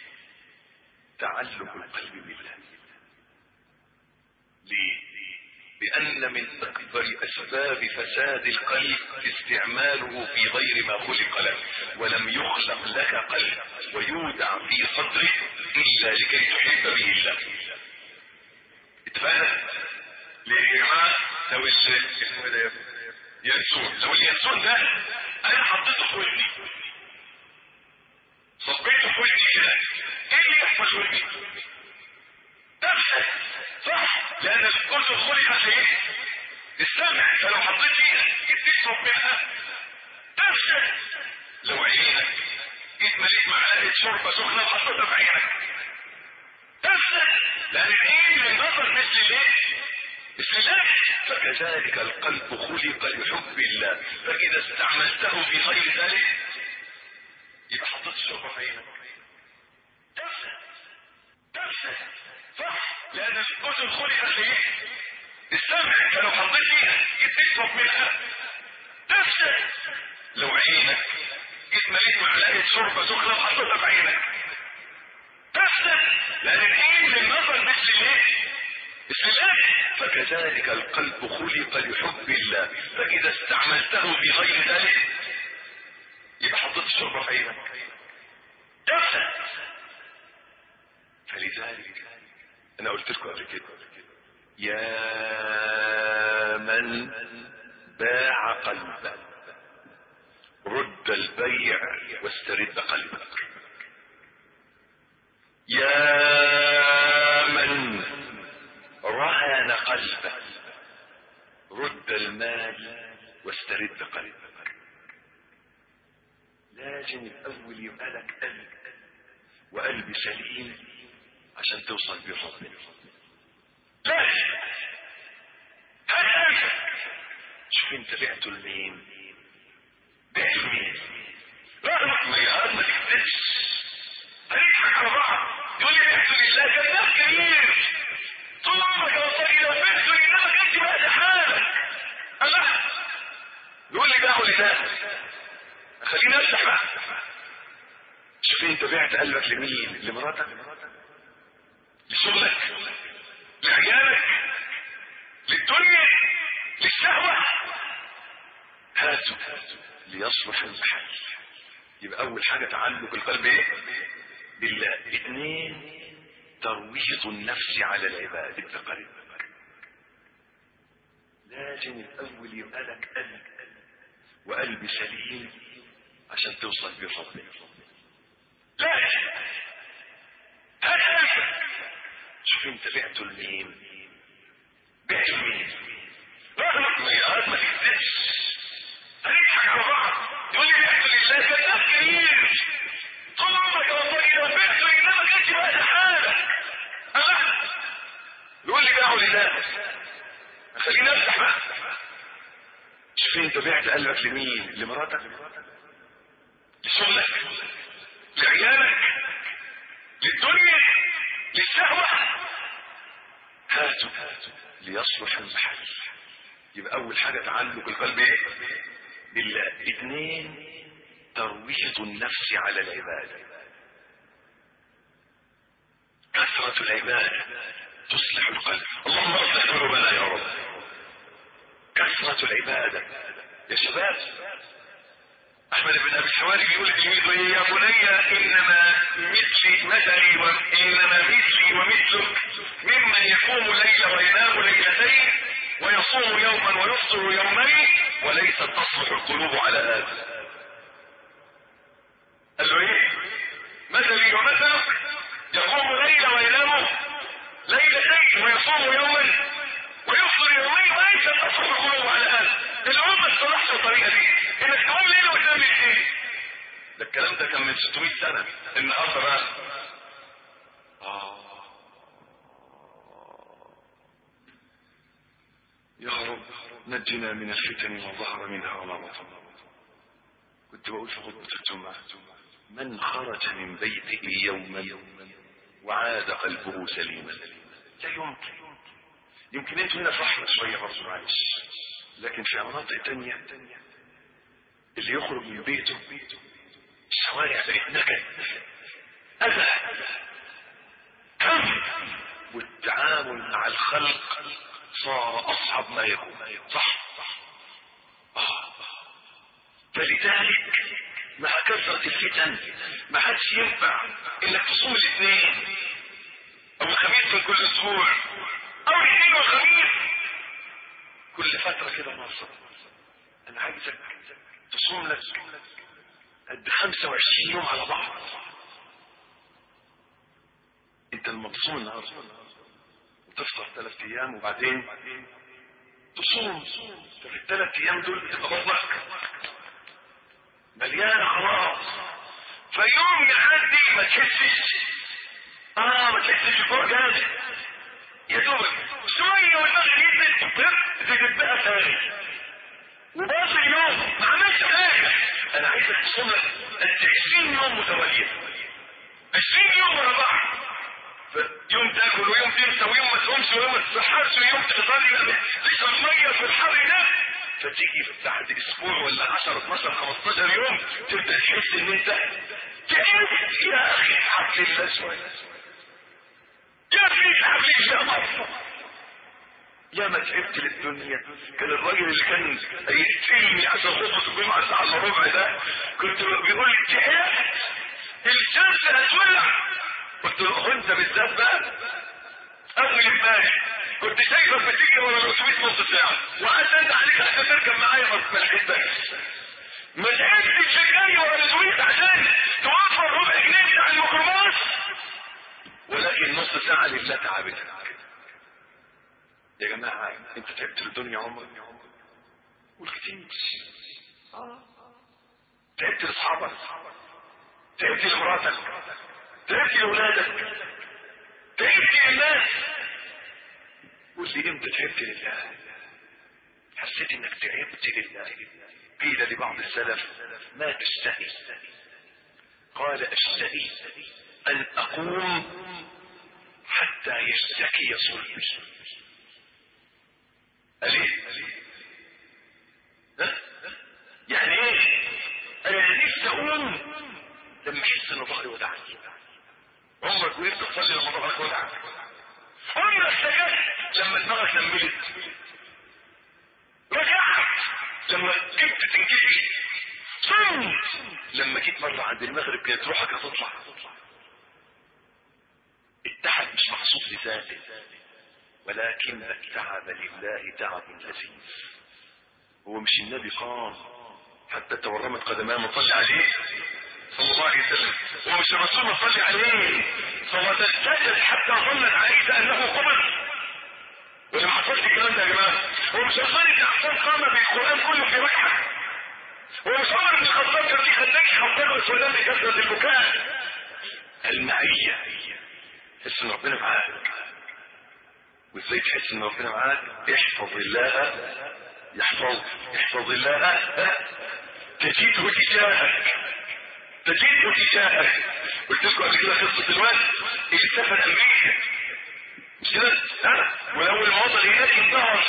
تعلق القلب بالله ليه بأن من أكبر أسباب فساد القلب استعماله في غير ما خلق له ولم يخلق لك قلب ويودع في صدرك إلا لكي تحب به الله اتفقنا ليه يا جماعة لو اسمه ده يا ابني؟ ينسون لو اليانسون ده انا حطيته في ودني صبيته في ودني كده ايه اللي يحصل في ودني تفسد صح لان الاذن خلقت ايه السمع فلو حطيت فيها تشرب منها تفسد لو عينك جيت مليت معلقه شوربه سخنه وحطيتها في عينك تفسد لان العين النظر مثل الايه مثل الله فكذلك القلب خلق لحب الله فاذا استعملته في غير ذلك يبقى حطيت الشوربه في عينك تفسد تفسد صح لان الاذن خلقت ايه السمع فلو حطيت فيها تشرب منها تفسد لو عينك جيت مليت معلقه شوربه سخنه وحطيتها في عينك تفسد لان العين للنظر مثل الايه مثل الله فكذلك القلب خلق لحب الله فاذا استعملته في غير ذلك يبقى حطيت الشوربه في عينك تفسد فلذلك انا قلت لكم قبل كده يا من باع قلبه رد البيع واسترد قلبك يا من رهن قلبه رد المال واسترد قلبك لازم الاول يبقى لك قلب وقلب سليم عشان توصل بيه ربنا لازم هل شوف انت بعته لمين بعته لمين رغم ما يا ما تكذبش هنضحك على بعض يقول لي بعته لله كان ناس كبير طول عمرك يا وصل الى بعته لله ما كانش بقى حالك الله يقول لي باعه لله خليني افتح بقى شوف انت بعت قلبك لمين لمراتك لشغلك لعيالك للدنيا للشهوة هاتوا ليصلح المحل يبقى اول حاجة تعلق القلب ايه بالله اثنين ترويض النفس على العبادة قلبك لازم الاول يبقى لك قلب وقلب سليم عشان توصل بربنا لازم هل قلبك شوف انت بعته لمين بعته لمين رغم ما يا ما تكذبش هنضحك على بعض يقول لي بعته لله كان ناس كبير طول عمرك يا والله لو بعته لله ما كانش بقى حالك الله يقول لي باعه لله خليني افتح بقى شوف انت بعت قلبك لمين لمراتك لشغلك لعيالك للدنيا للشهوة هاتوا ليصلح المحل يبقى اول حاجة تعلق القلب ايه بالله اثنين ترويض النفس على العبادة كثرة العبادة تصلح القلب اللهم اصلح قلوبنا يا رب كثرة العبادة يا شباب احمد بن ابي الحواري بيقول لتلميذه يا بني انما مثلي مثلي وانما مثلي ومثلك ممن يقوم ليلة وينام ليلتين ويصوم يوما ويفطر يومين وليست تصلح القلوب على هذا قال له ايه مثلي ومثلك يقوم ليلة وينام ليلتين ويصوم يوما ويفطر يومين وليست تصلح القلوب على هذا الامه اصطلحت الطريقه دي انك تقوم ليله وتنام ايه ده الكلام ده كان من 600 سنه النهارده بقى آه. يا رب نجنا من الفتن ما ظهر منها وما بطن كنت بقول في خطبة الجمعة من خرج من بيته يوما وعاد قلبه سليما لا يمكن يمكن انتوا هنا فحمة شوية برضه معلش لكن في مناطق تانية اللي يخرج من بيته الشوارع بقت نكد أذى هم والتعامل مع الخلق صار اصعب ما يكون صح آه. فلذلك مع كثرة الفتن ما عادش ينفع انك تصوم الاثنين او الخميس من كل اسبوع او الاثنين والخميس كل فترة كده مرة انا عايزك تصوم لك قد 25 يوم على بعض انت المبصوم النهارده وتفطر ثلاث ايام وبعدين تصوم في الثلاث ايام دول تبقى بطنك مليانه خلاص فيوم يعدي ما تحسش اه ما تحسش الفوق جامد يا دوبك شويه والمغرب ينزل تفطر تجد بقى ثاني وباقي اليوم ما عملش حاجه انا عايزك تصوم لك 20 يوم متواليه 20 يوم ورا بعض يوم تاكل ويوم تنسى ويوم ما تقومش ويوم ما تسحرش ويوم تصلي تشرب ميه في الحر ده فتيجي بعد اسبوع ولا 10 12 15 يوم تبدا تحس ان انت تعبت يا اخي حبل الله شويه يا اخي حبل الله مرة يا ما تعبت للدنيا كان الراجل اللي كان يقتلني عشان خطبه الجمعه الساعه الا ربع ده كنت بيقول لي تعبت الشمس هتولع قلت له هو انت بالذات بقى اول امبارح كنت شايفك بتجري ورا الاتوبيس نص ساعه وقعدت انت عليك عشان تركب معايا ما لحقتكش ما لحقتش الجري ورا الاتوبيس عشان توفر ربع جنيه بتاع الميكروباص ولكن نص ساعه لله تعبتك يا جماعه انت تعبت الدنيا عمرك والكتير اه تعبت لاصحابك تعبت لمراتك تعبت لاولادك تعبت للناس قول لي امتى تعبت لله حسيت انك تعبت لله قيل لبعض السلف ما تشتهي قال اشتهي ان اقوم حتى يشتكي صلبي قال ايه ها؟ يعني ايه انا نفسي اقوم لما احس ان ظهري وجعني عمرك وقفت تصلي لما ظهرك وجعك عمرك سجدت لما دماغك نملت رجعت لما جبت تنجحي صمت لما جيت مرة عند المغرب كانت روحك هتطلع التعب مش مقصود لذاته ولكن التعب لله تعب لذيذ هو مش النبي قام حتى تورمت قدماه من صلي عليه صلى الله عليه وسلم ومش الرسول ما صلي عليه صلى تسجد حتى ظنت عائشة انه قبل ولا ما حصلش الكلام ده يا جماعه هو مش الرسول ابن احسان قام بالقران كله في ركعه هو مش عمر بن الخطاب كان في خداك حطه السودان لكثره البكاء المعيه تحس ان ربنا معاك وازاي تحس ان ربنا معاك احفظ الله يحفظ احفظ الله تجده تجاهك تجده تجاهك قلت لكم قبل كده قصه الواد اللي سافر امريكا مش كده؟ ها؟ ولو الموضع هناك انتهر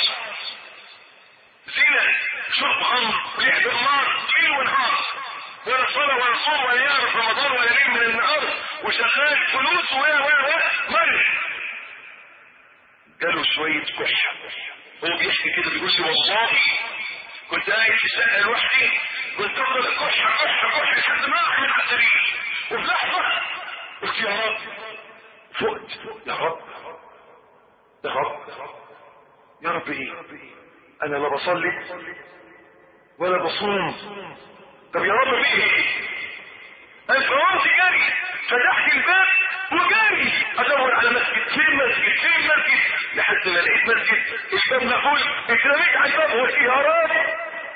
زنا شرب خمر ولعب النار ليل ونهار ولا صلاة ولا صوم ولا يعرف رمضان ولا ليل من النهار وشغال فلوس و و و مرح جاله شوية كحة هو بيحكي كده بيقول لي والله كنت قاعد في شقة لوحدي كنت افضل كحة كحة كحة لحد ما احمل على السرير وفي لحظة قلت يا رب فقت يا رب يا رب يا رب ايه انا لا بصلي ولا بصوم طب يا رب في ايه انا قررت جري فتحت الباب وجري ادور على مسجد فين مسجد فين مسجد لحد ما لقيت مسجد الباب مقفول اترميت على الباب وقلت يا رب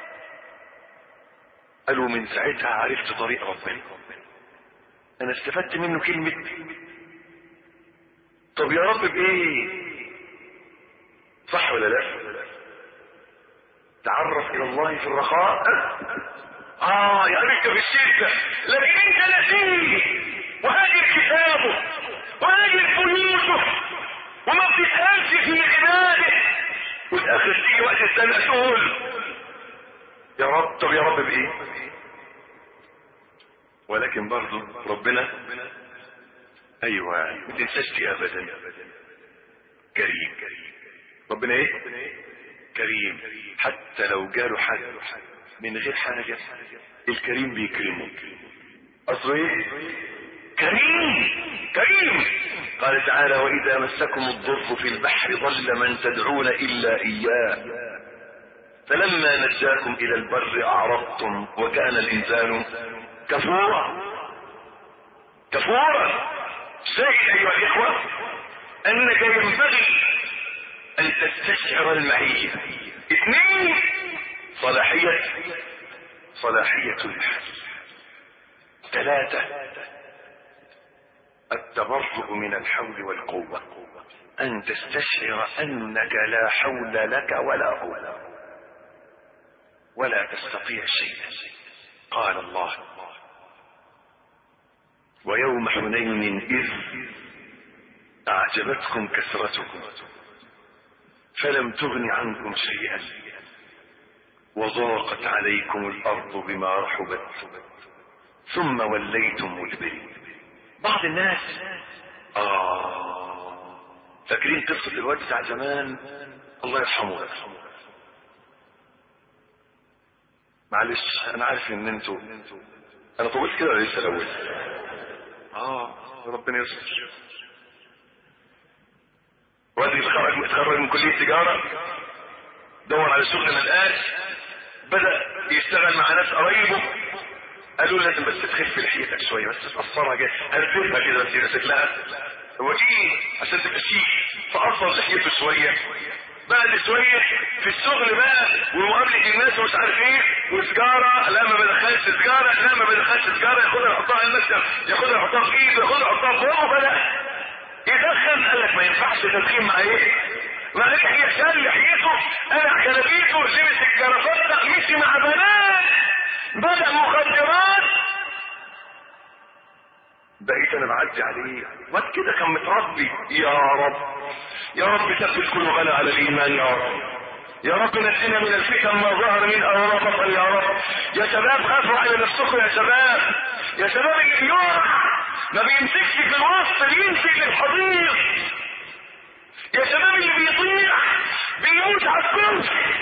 قالوا من ساعتها عرفت طريق ربنا انا استفدت منه كلمة طب يا رب بايه صح ولا لا تعرف الى الله في الرخاء اه يعرفك في الشركة لكن انت نسيه وهاجر كتابه وهاجر بيوته وما بتسألش في عباده والاخر تيجي وقت السنة تقول يا رب طب يا رب بايه ولكن برضه ربنا ايوه ما تنساش دي ابدا كريم ربنا ايه كريم حتى لو جاله حد من غير حاجة الكريم بيكرمه اصله ايه كريم كريم قال تعالى واذا مسكم الضر في البحر ضل من تدعون الا اياه فلما نجاكم الى البر اعرضتم وكان الانسان كفورا كفورا شيء ايها الاخوه انك ينبغي ان تستشعر المعيه اثنين صلاحيه صلاحيه الحل ثلاثه التبرؤ من الحول والقوه ان تستشعر انك لا حول لك ولا قوه ولا تستطيع شيئا قال الله ويوم حنين إذ أعجبتكم كثرتكم فلم تغن عنكم شيئا وضاقت عليكم الأرض بما رحبت ثم وليتم مدبرين بعض الناس آه فاكرين قصة الواد بتاع زمان الله يرحمه معلش انا عارف ان انتوا انا طولت كده ولا لسه الاول اه ربنا يستر وادي اتخرج متخرج من كليه تجاره دور على شغل من الان بدا يشتغل مع ناس قرايبه قالوا له لازم بس تخف لحيتك شويه بس تقصرها جاي هنفرها كده بس يمسك لها هو ايه عشان تبقى شيك فقصر لحيته شويه بعد شويه في الشغل بقى ومقابله الناس ومش عارف ايه وسجاره لا ما بدخلش سجاره لا ما بدخلش سجاره ياخدها يحطها على المكتب ياخدها يحطها في ايده ياخدها يحطها في بقه بدا يدخن قال لك ما ينفعش تدخين مع ايه؟ مع لحيه شال لحيته قلع كنبيته لبس الكرافته مشي مع بنات بدا مخدرات بقيت انا بعدي عليه واد كده كان متربي يا رب يا رب ثبت قلوبنا على الايمان يا رب يا رب نجينا من الفتن ما ظهر منها وما بطن يا رب يا شباب خافوا على نفسكم يا شباب يا شباب اللي بيقع ما بيمسكش في الوسط بيمسك للحضيض يا شباب اللي بيطيع بيموت على الكرسي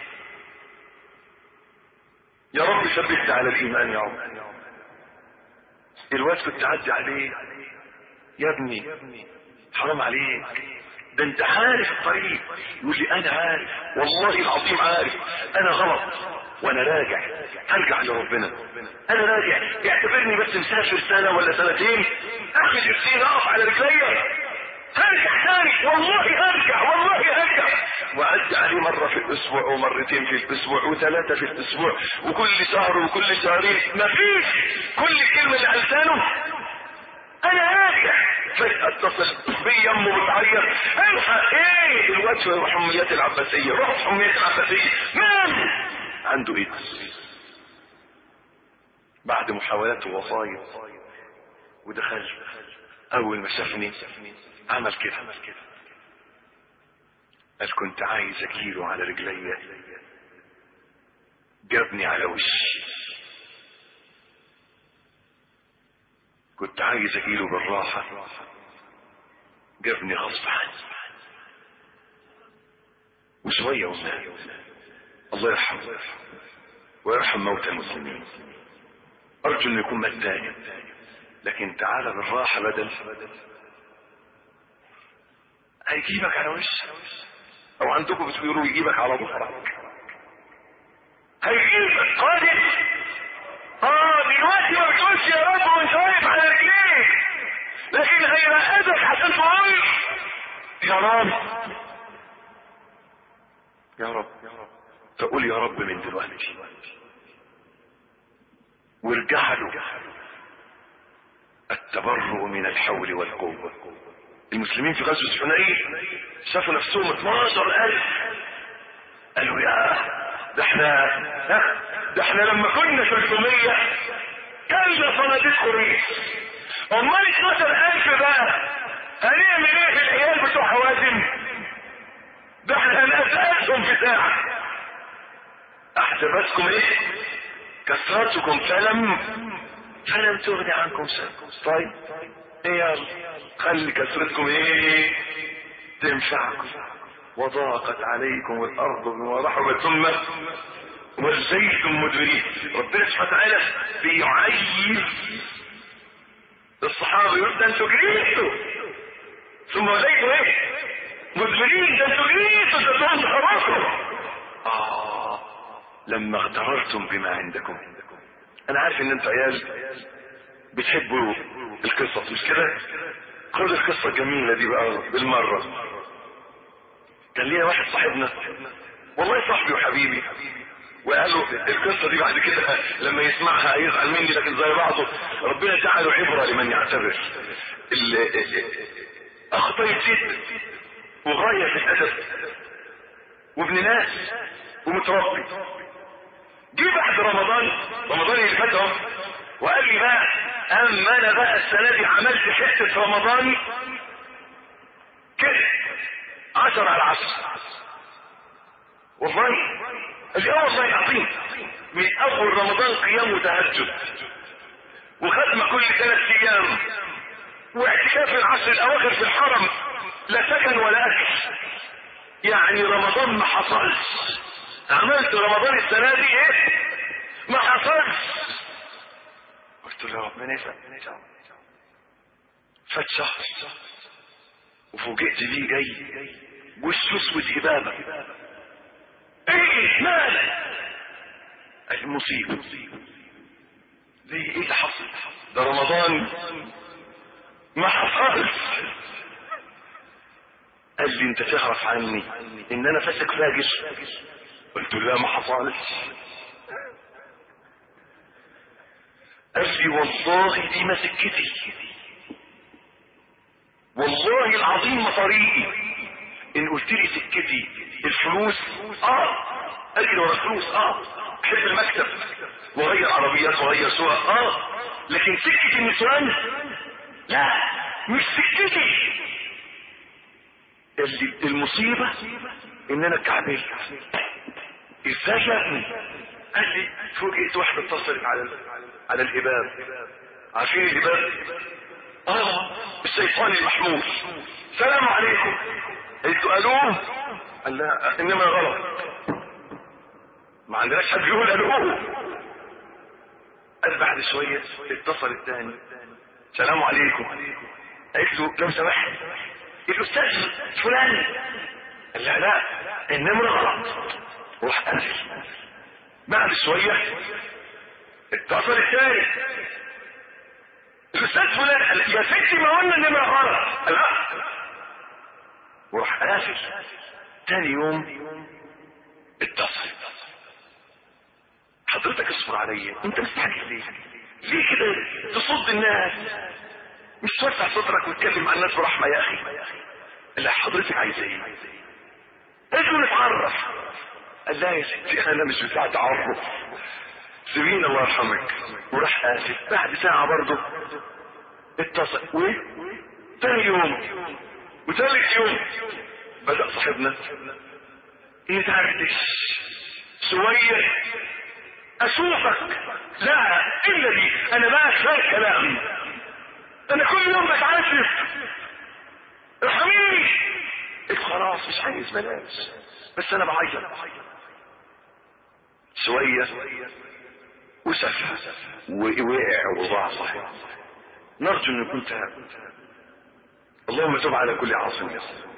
يا رب ثبتنا على الايمان يا رب الواد كنت عدي عليه يا ابني حرام عليك ده انت عارف الطريق يقول لي انا عارف والله العظيم عارف انا غلط وانا راجع هرجع لربنا انا راجع اعتبرني بس مسافر سنة ولا سنتين اخد السين اقف على رجليا هرجع تاني والله هرجع والله هرجع وعدي عليه مرة في الاسبوع ومرتين في الاسبوع وثلاثة في الاسبوع وكل شهر وكل شهرين مفيش كل الكلمة اللي على لسانه انا راجع فجأة اتصل بي امه بتعيط الحق ايه الواد في حميات العباسية روح حميات العباسية مال عنده ايه بعد محاولات ووصايا ودخل اول ما شافني عمل كده قال كنت عايز اجيله على رجلي جابني على وشي كنت عايز اجيله بالراحة جابني غصب عني وشوية ومات الله يرحمه ويرحم موتى المسلمين ارجو انه يكون مات دائم لكن تعالى بالراحة بدل هيجيبك على وشك او عندكم بتقولوا يجيبك على ظهرك هيجيبك قادر اه دلوقتي ما بتقولش يا رب وانت واقف على رجليك لكن هيرقدك عشان تقول يا رب يا رب تقول يا رب من دلوقتي وارجع له التبرؤ من الحول والقوة المسلمين في غزوة حنين شافوا نفسهم 12000 قالوا يا ده احنا ده احنا لما كنا 300 كلنا صناديق قريش امال 12000 بقى هنعمل ايه في العيال بتوع حوازن ده احنا هنقتلهم في ساعة احسبتكم ايه كثرتكم فلم فلم تغني عنكم شيء طيب ايه يلا خلي كثرتكم ايه تنفعكم وضاقت عليكم الارض بما رحبت ثم وليتم مدبرين ربنا سبحانه وتعالى بيعيب الصحابه يقول ده انتوا جريتوا ثم وليتوا ايه مدبرين ده انتوا جريتوا ده انتوا خرجتوا اه لما اغتررتم بما عندكم انا عارف ان انتوا عيال بتحبوا القصص مش كده خد القصة الجميلة دي بقى بالمرة كان ليا واحد صاحبنا والله صاحبي وحبيبي وقال له القصة دي بعد كده لما يسمعها هيزعل مني لكن زي بعضه ربنا جعله عبرة لمن يعتبر اخ طيب جدا وغاية في الادب وابن ناس ومتربي جه بعد رمضان رمضان اللي فات اهو وقال لي بقى اما انا بقى السنه دي عملت حته رمضان كده عشر على عشر والله قال لي اه والله العظيم من اول رمضان قيام وتهجد وختمه كل ثلاث ايام واعتكاف العشر الاواخر في الحرم لا سكن ولا اكل يعني رمضان ما حصلش عملت رمضان السنه دي ايه ما حصلش قلت له ربنا يسعد فات شهر وفوجئت بيه جاي وشه اسود هبابه ايه مالك المصيبه ليه ايه اللي حصل ده رمضان ما حصلش قال لي انت تعرف عني ان انا فاسق فاجر قلت له لا ما حصلش قال لي والله دي ما سكتي والله العظيم ما طريقي ان قلت لي سكتي الفلوس اه اجري ورا الفلوس اه احب المكتب وغير عربيات وغير سواق اه لكن سكتي النسوان لا مش سكتي اللي المصيبة ان انا اتكعبلت ازاي يا ابني قال لي فوجئت واحدة اتصلت على على الهباب عارفين الهباب اه الشيطان المحمول سلام عليكم قلت الوه قال لا انما غلط ما عندناش حد يقول الوه قال بعد شوية اتصل الثاني سلام عليكم قلت له لو سمحت الاستاذ فلان قال لا لا النمرة غلط روح قافل بعد شوية اتصل الثاني الاستاذ فلان قال يا ستي ما قلنا النمرة غلط قال لا وراح قافل تاني يوم اتصل حضرتك اصبر عليا انت مستعجل ليه ليه كده تصد الناس مش توسع صدرك وتكلم مع الناس برحمه يا اخي لا حضرتك عايزه ايه اجوا نتعرف قال لا يا ستي انا مش بتاع تعرف سيبيني الله يرحمك وراح قافل بعد ساعه برضه اتصل و تاني يوم وثالث يوم بدأ صاحبنا يتعرفش شوية اشوفك لا الا دي انا بقى كفايه كلام انا كل يوم بتعذب ارحميني قلت خلاص مش عايز بلاش بس انا بعيط شوية وسف ووقع وضاع صحيح نرجو ان يكون تاب اللهم تب على كل عاصم يصل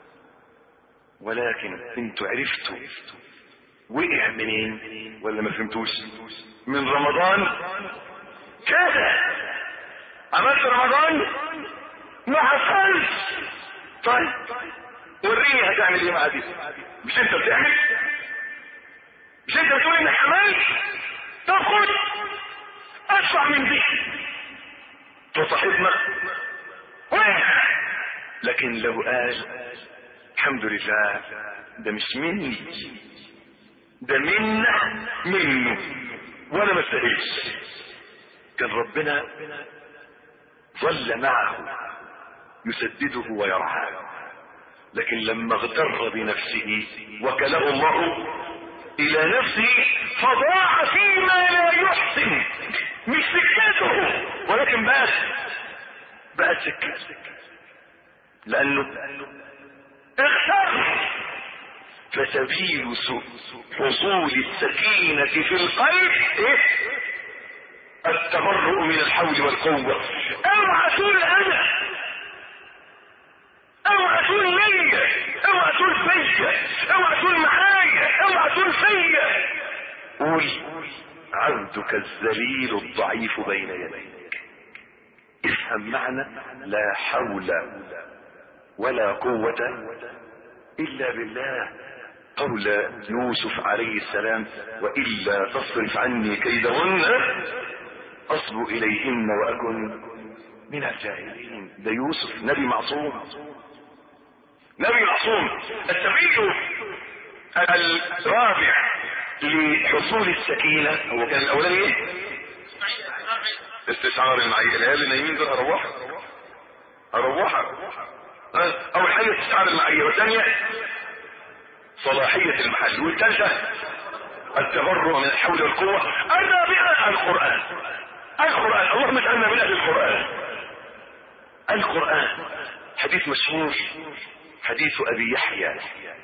ولكن انتوا عرفتوا وقع منين ولا ما فهمتوش من رمضان كده عملت رمضان ما حصلش طيب وريني هتعمل ايه مع دي مش انت بتعمل مش انت بتقول انك عملت طب خد ادفع من دي تصاحبنا وقع لكن لو قال الحمد لله ده مش مني ده منا منه وانا ما استاهلش كان ربنا ظل معه يسدده ويرعاه لكن لما اغتر بنفسه وكله الله الى نفسه فضاع فيما لا يحسن مش سكته ولكن بقت بقت سكته لانه اغتر فسبيل حصول السكينة في القلب ايه التبرؤ من الحول والقوة اوعى تقول انا اوعى تقول ليا اوعى تقول فيا اوعى تقول معايا اوعى تقول فيا قول عبدك الذليل الضعيف بين يديك افهم معنى لا حول ولا قوة الا بالله قول يوسف عليه السلام والا تصرف عني كيدهن اصب اليهن واكن من الجاهلين ده يوسف نبي معصوم نبي معصوم السبيل الرابع لحصول السكينة هو كان الاولاني ايه استشعار المعية العيال اللي نايمين دول اروحها اروحها اول حاجة استشعار المعية والثانية صلاحية المحل والثالثة التبرع من الحول والقوة الرابعة القرآن القرآن اللهم اجعلنا من اهل القرآن القرآن حديث مشهور حديث ابي يحيى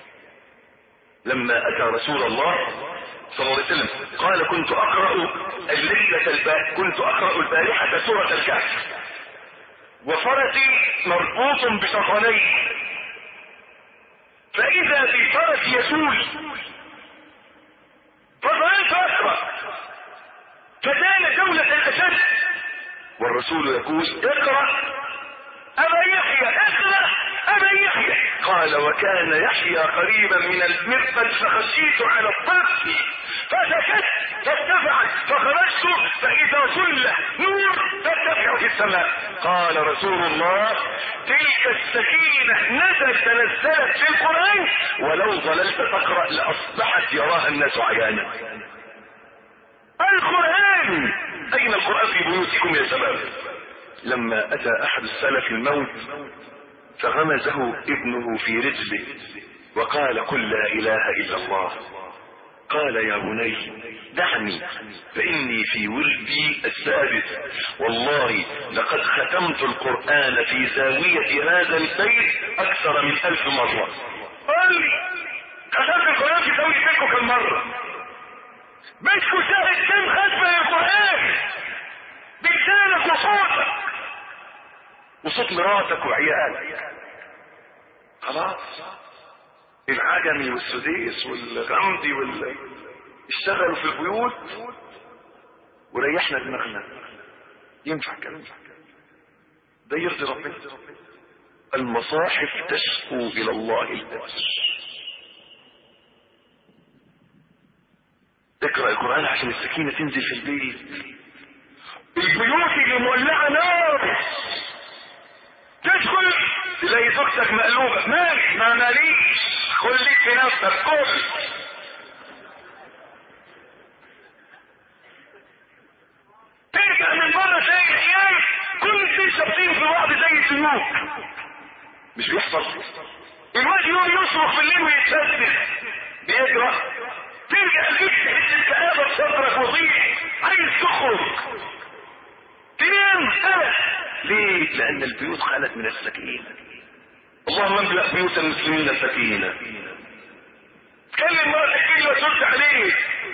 لما اتى رسول الله صلى الله عليه وسلم قال كنت اقرا الليله البارحه كنت اقرا البارحه سوره الكهف وفرسي مربوط بشطنيه فاذا بالفرس يسول فظللت اقرا فكان دولة الاسد والرسول يقول اقرا ابا يحيى اقرا ابا يحيى قال وكان يحيى قريبا من المرقد فخشيت على الطرف فسكت فارتفعت فخرجت فاذا كل نور ترتفع في السماء قال رسول الله تلك السكينة نزلت تنزلت في القرآن ولو ظللت تقرأ لأصبحت يراها الناس عيانا القرآن أين القرآن في بيوتكم يا شباب لما أتى أحد السلف الموت فغمزه ابنه في رجله وقال قل لا اله الا الله قال يا بني دعني فاني في ولدي السادس والله لقد ختمت القران في زاويه هذا البيت اكثر من الف مره قال لي ختمت القران في زاويه بيتكم كم مره بيتكم شاهد كم ختمه القران بلسانك وصوتك وصوت مراتك وعيالك خلاص العجمي والسديس والغمدي وال اشتغلوا في البيوت وريحنا دماغنا ينفع كده ده يرضي ربنا المصاحف تشكو الى الله الأجر اقرأ القرآن عشان السكينة تنزل في البيت البيوت اللي مولعة نار تدخل تلاقي زوجتك مقلوبة مالك ما ماليش خليك في نفسك كل ترجع من بره تلاقي العيال كل اثنين شابطين في بعض زي السيوف مش بيحصل الواد يقوم يصرخ في الليل ويتسدد بيجرى ترجع فيك تحس الكآبة في صدرك وضيع عايز تخرج تنام قلق ليه؟ لأن البيوت خلت من السكينة اللهم املأ بيوت المسلمين سكينة تكلم مراتك كده وترد عليه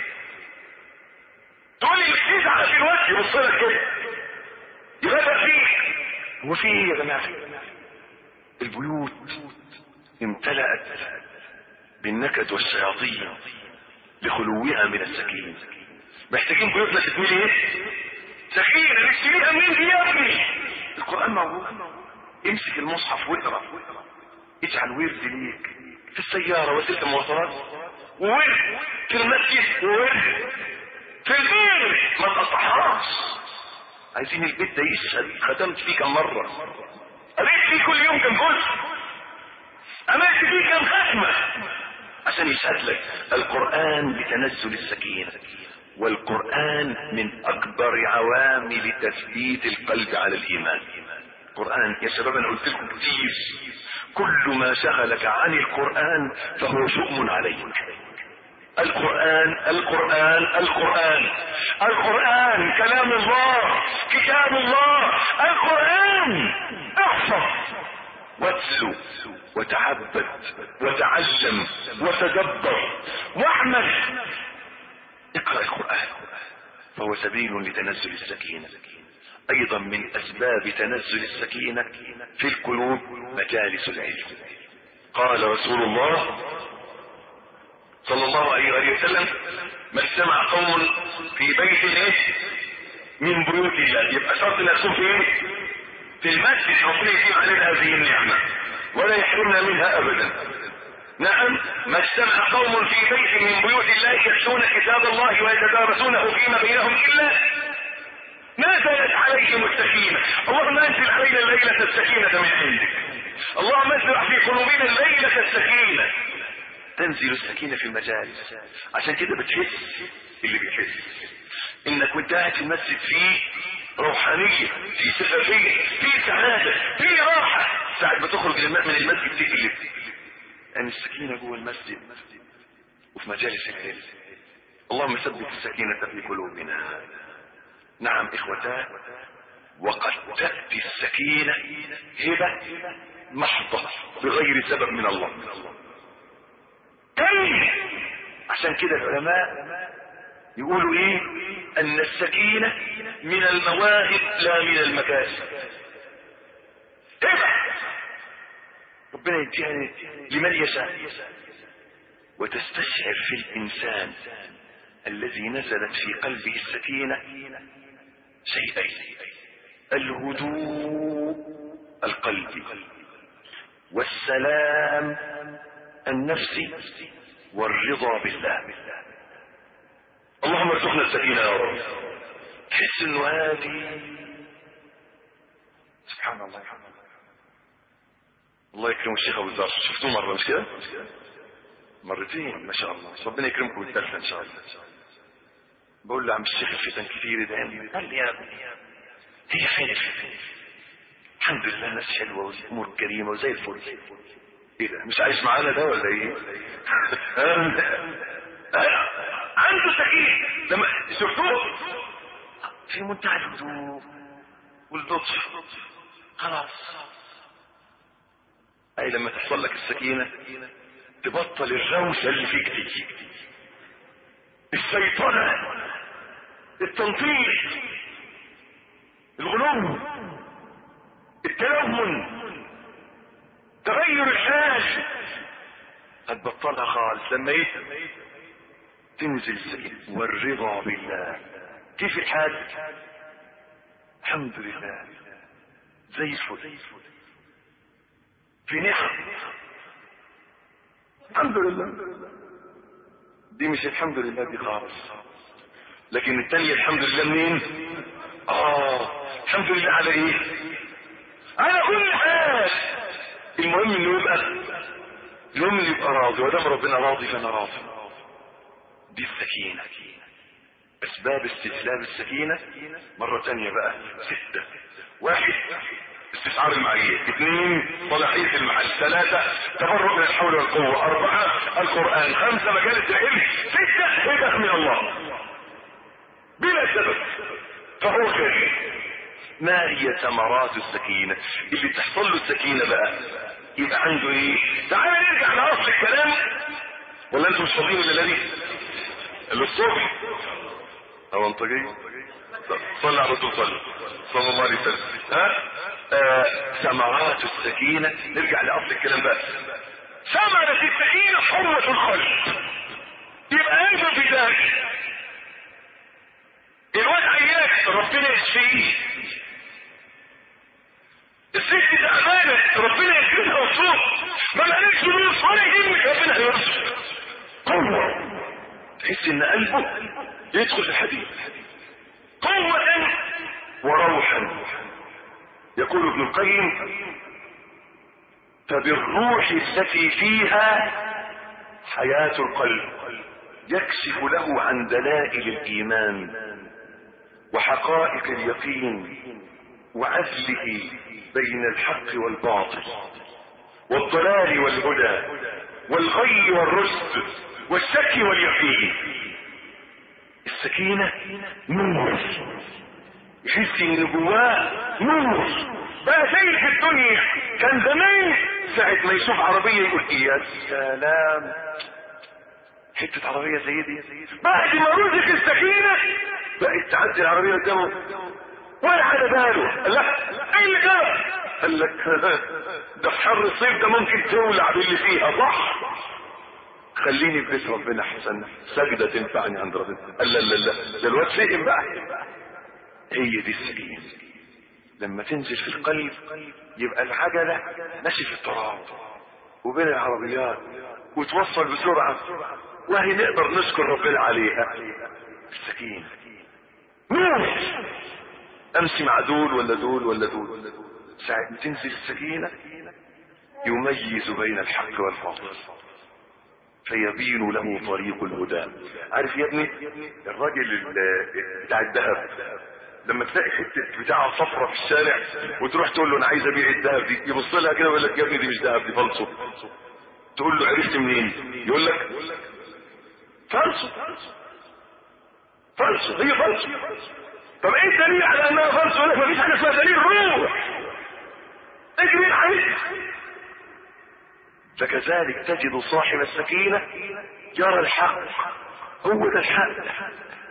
تقول لي تزعل في الوجه يبص لك كده يغرق فيك هو في ايه يا جماعه؟ البيوت امتلأت بالنكد والشياطين لخلوها من السكينة محتاجين بيوتنا تتملي ايه؟ سكينة نشتريها منين دي يا ابني؟ القرآن موجود امسك المصحف واقرا اجعل ورد ليك في السيارة وسيلة المواصلات وورد في المسجد وورد في البيت ما تقطعهاش عايزين البيت ده يشهد ختمت فيه كم مرة قريت فيه كل يوم كم جزء عملت فيه كم ختمة عشان يشهد لك القرآن لتنزل السكينة والقرآن من أكبر عوامل تثبيت القلب على الإيمان القرآن يا شباب أنا قلت لكم كتير كل ما شغلك عن القرآن فهو شؤم عليك القرآن القرآن القرآن القرآن كلام الله كتاب الله القرآن احفظ واتلو وتعبد وتعلم وتدبر واعمل اقرأ القرآن فهو سبيل لتنزل السكينة ايضا من اسباب تنزل السكينة في القلوب مجالس العلم قال رسول الله صلى الله عليه وسلم ما اجتمع قوم في بيت ايه من بيوت الله يبقى شرط نفسهم فين في المسجد ربنا يتيم علينا هذه النعمة ولا يحرمنا منها ابدا نعم ما اجتمع قوم في بيت من بيوت الله يتلون كتاب الله ويتدارسونه فيما بينهم الا نزلت عليهم السكينة اللهم انزل علينا الليلة السكينة من عندك اللهم ازرع في قلوبنا الليلة السكينة تنزل السكينة في المجالس عشان كده بتحس اللي بيحس انك وانت قاعد في المسجد فيه روحانية في شفافية في سعادة في راحة ساعة ما تخرج من المسجد تقلب ان السكينة جوه المسجد وفي مجالس العلم اللهم ثبت السكينة في قلوبنا نعم اخوتان وقد تأتي السكينة هبة محضة بغير سبب من الله كيف عشان كده العلماء يقولوا ايه ان السكينة من المواهب لا من المكاسب هبة ربنا يديها لمن يشاء وتستشعر في الانسان الذي نزلت في قلبه السكينة شيئين الهدوء القلبي والسلام النفسي والرضا بالله اللهم ارزقنا السكينة يا رب تحس انه هادي سبحان الله الله يكرم الشيخ ابو الزرع شفتوه مرة مش كده مرتين ما شاء الله ربنا يكرمكم بالثالثة ان شاء الله بقول له عم الشيخ الفتن كتير ده قال لي يا ابني هي فين الفتن الحمد لله ناس حلوة وامور كريمة وزي الفل ايه ده مش عايش معانا ده ولا ايه عنده سكين لما شفتوه في منتهى الهدوء واللطف خلاص اي لما تحصل لك السكينة تبطل الروشة اللي فيك دي السيطرة التنطيط الغلو التلون تغير الحال هتبطلها خالص لما ايه تنزل السكينة والرضا بالله كيف الحال الحمد لله زي الفل في نعم الحمد لله دي مش الحمد لله دي خالص لكن التانية الحمد لله منين اه الحمد لله على ايه على كل حال المهم انه يبقى المهم انه يبقى راضي ودام ربنا راضي فانا راضي دي السكينة اسباب استسلام السكينة مرة تانية بقى ستة واحد استشعار المعية اثنين صلاحية المحل ثلاثة تبرؤ من الحول والقوة اربعة القرآن خمسة مجالس العلم ستة هبة من الله بلا سبب فهو خير ما هي ثمرات السكينة اللي تحصل له السكينة بقى يبقى عنده ايه تعال نرجع لاصل الكلام ولا انتم مش فاضيين الا دي اللي الصبح او انت جاي صلى على الرسول صلى صلى الله عليه وسلم ها آه، ثمرات السكينة نرجع لأصل الكلام بقى ثمرة السكينة حرة القلب يبقى انت في ذلك الواد عياك ربنا يشفيه الست تعبانة ربنا يكرمها وتروح ما مالكش من صالحين ربنا هيرزق قوة تحس ان قلبه يدخل في الحديد قوة وروحا يقول ابن القيم فبالروح التي فيها حياة القلب يكشف له عن دلائل الإيمان وحقائق اليقين وعزله بين الحق والباطل والضلال والهدى والغي والرشد والشك واليقين السكينة نور يحس ان جواه نور بقى شايل في الدنيا كان زمان ساعة ما يشوف عربية يقول يا سلام حتة عربية زي دي بعد ما رزق السكينة بقت تعدي العربية قدامه ولا على باله قال لا ايه اللي جرى قال لك ده في حر الصيف ده ممكن تولع باللي فيها صح خليني في بيت ربنا احسن سجدة تنفعني عند ربنا قال لا لا لا ده الواد فهم بقى هي دي السكينة لما تنزل في القلب يبقى العجلة ماشي في التراب وبين العربيات وتوصل بسرعة وهي نقدر نشكر ربنا عليها السكينة نور امشي مع دول ولا دول ولا دول ساعة ما تنزل السكينة يميز بين الحق والباطل فيبين له طريق الهدى عارف يا ابني الراجل بتاع الذهب لما تلاقي حته بتاعه صفرة في الشارع وتروح تقول له انا عايز ابيع الذهب دي يبص لها كده ويقول لك يا ابني دي مش ذهب دي فلسو تقول له عرفت منين يقول لك فلسو فلسو هي فلسو طب ايه الدليل على انها فلسو لك مفيش حاجه اسمها دليل روح اجري الحديث فكذلك تجد صاحب السكينة يرى الحق هو ده الحق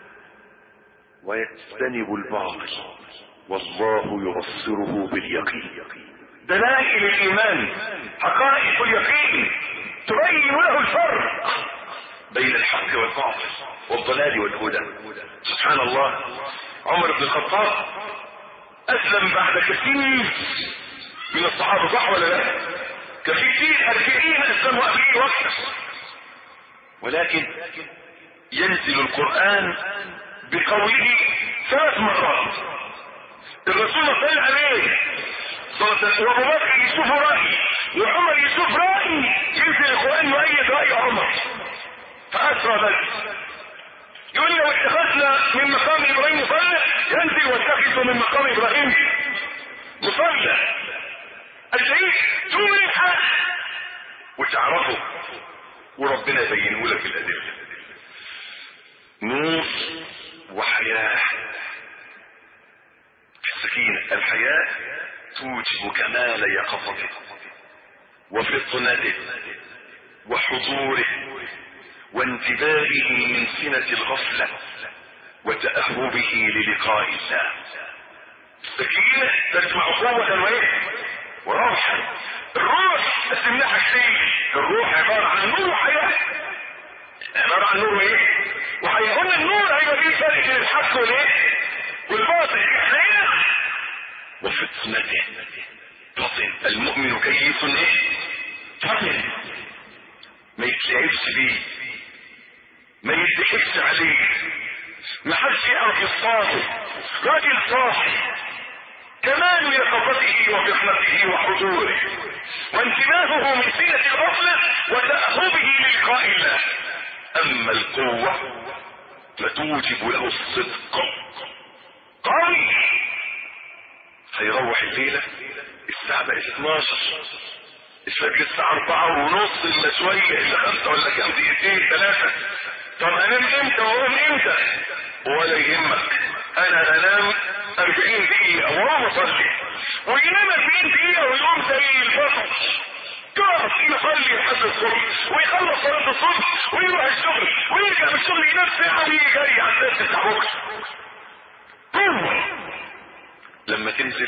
ويجتنب الباطل والله يبصره باليقين دلائل الايمان حقائق اليقين تبين له الفرق بين الحق والباطل والضلال والهدى سبحان الله عمر بن الخطاب اسلم بعد كثير من الصحابه صح ولا لا كثير أربعين اسلموا قبليه وقت ولكن ينزل القرآن بقوله ثلاث مرات الرسول صلى عليه وابو بكر يشوف رأي وعمر يشوف رأي ينزل القرآن يؤيد رأي عمر فأسرى ذلك يقول لو اتخذنا من مقام ابراهيم مصلى ينزل واتخذوا من مقام ابراهيم مصلى الشيء تمنح وتعرفه وربنا يبينه لك بالادله نور وحياه السكينه الحياه توجب كمال يقظته وفطنته وحضوره وانتباهه من سنة الغفلة وتأهبه للقاء الله السكينة تجمع قوة وايه وروحا الروح قسمناها حاجتين الروح عبارة عن نور وحياة عبارة عن نور وايه وحياة قلنا النور هيبقى فيه فرق بين الحق والايه والباطل الحياة وفطنته فطن المؤمن كيس ايه فطن ما يتلعبش بيه ما يضحكش عليه ما حدش يعرف يصطاده راجل صاحي كمال يقظته وفطنته وحضوره وانتباهه من سنة الغفلة وتأهبه للقاء الله اما القوة فتوجب له الصدق قوي هيروح الليلة الساعة بقت 12 الفجر الساعة أربعة ونص إلا شوية إلا خمسة ولا كام دقيقتين ثلاثة طب أنام إمتى وأقوم إمتى ولا يهمك أنا أنام 40 دقيقة وأقوم أصلي وينام 40 دقيقة ويقوم زي الفصل يقف يصلي لحد الصبح ويخلص صلاة الصبح ويروح الشغل ويرجع من الشغل ينام ساعة ويجي جاي على الناس بتاع بكرة قوة لما تنزل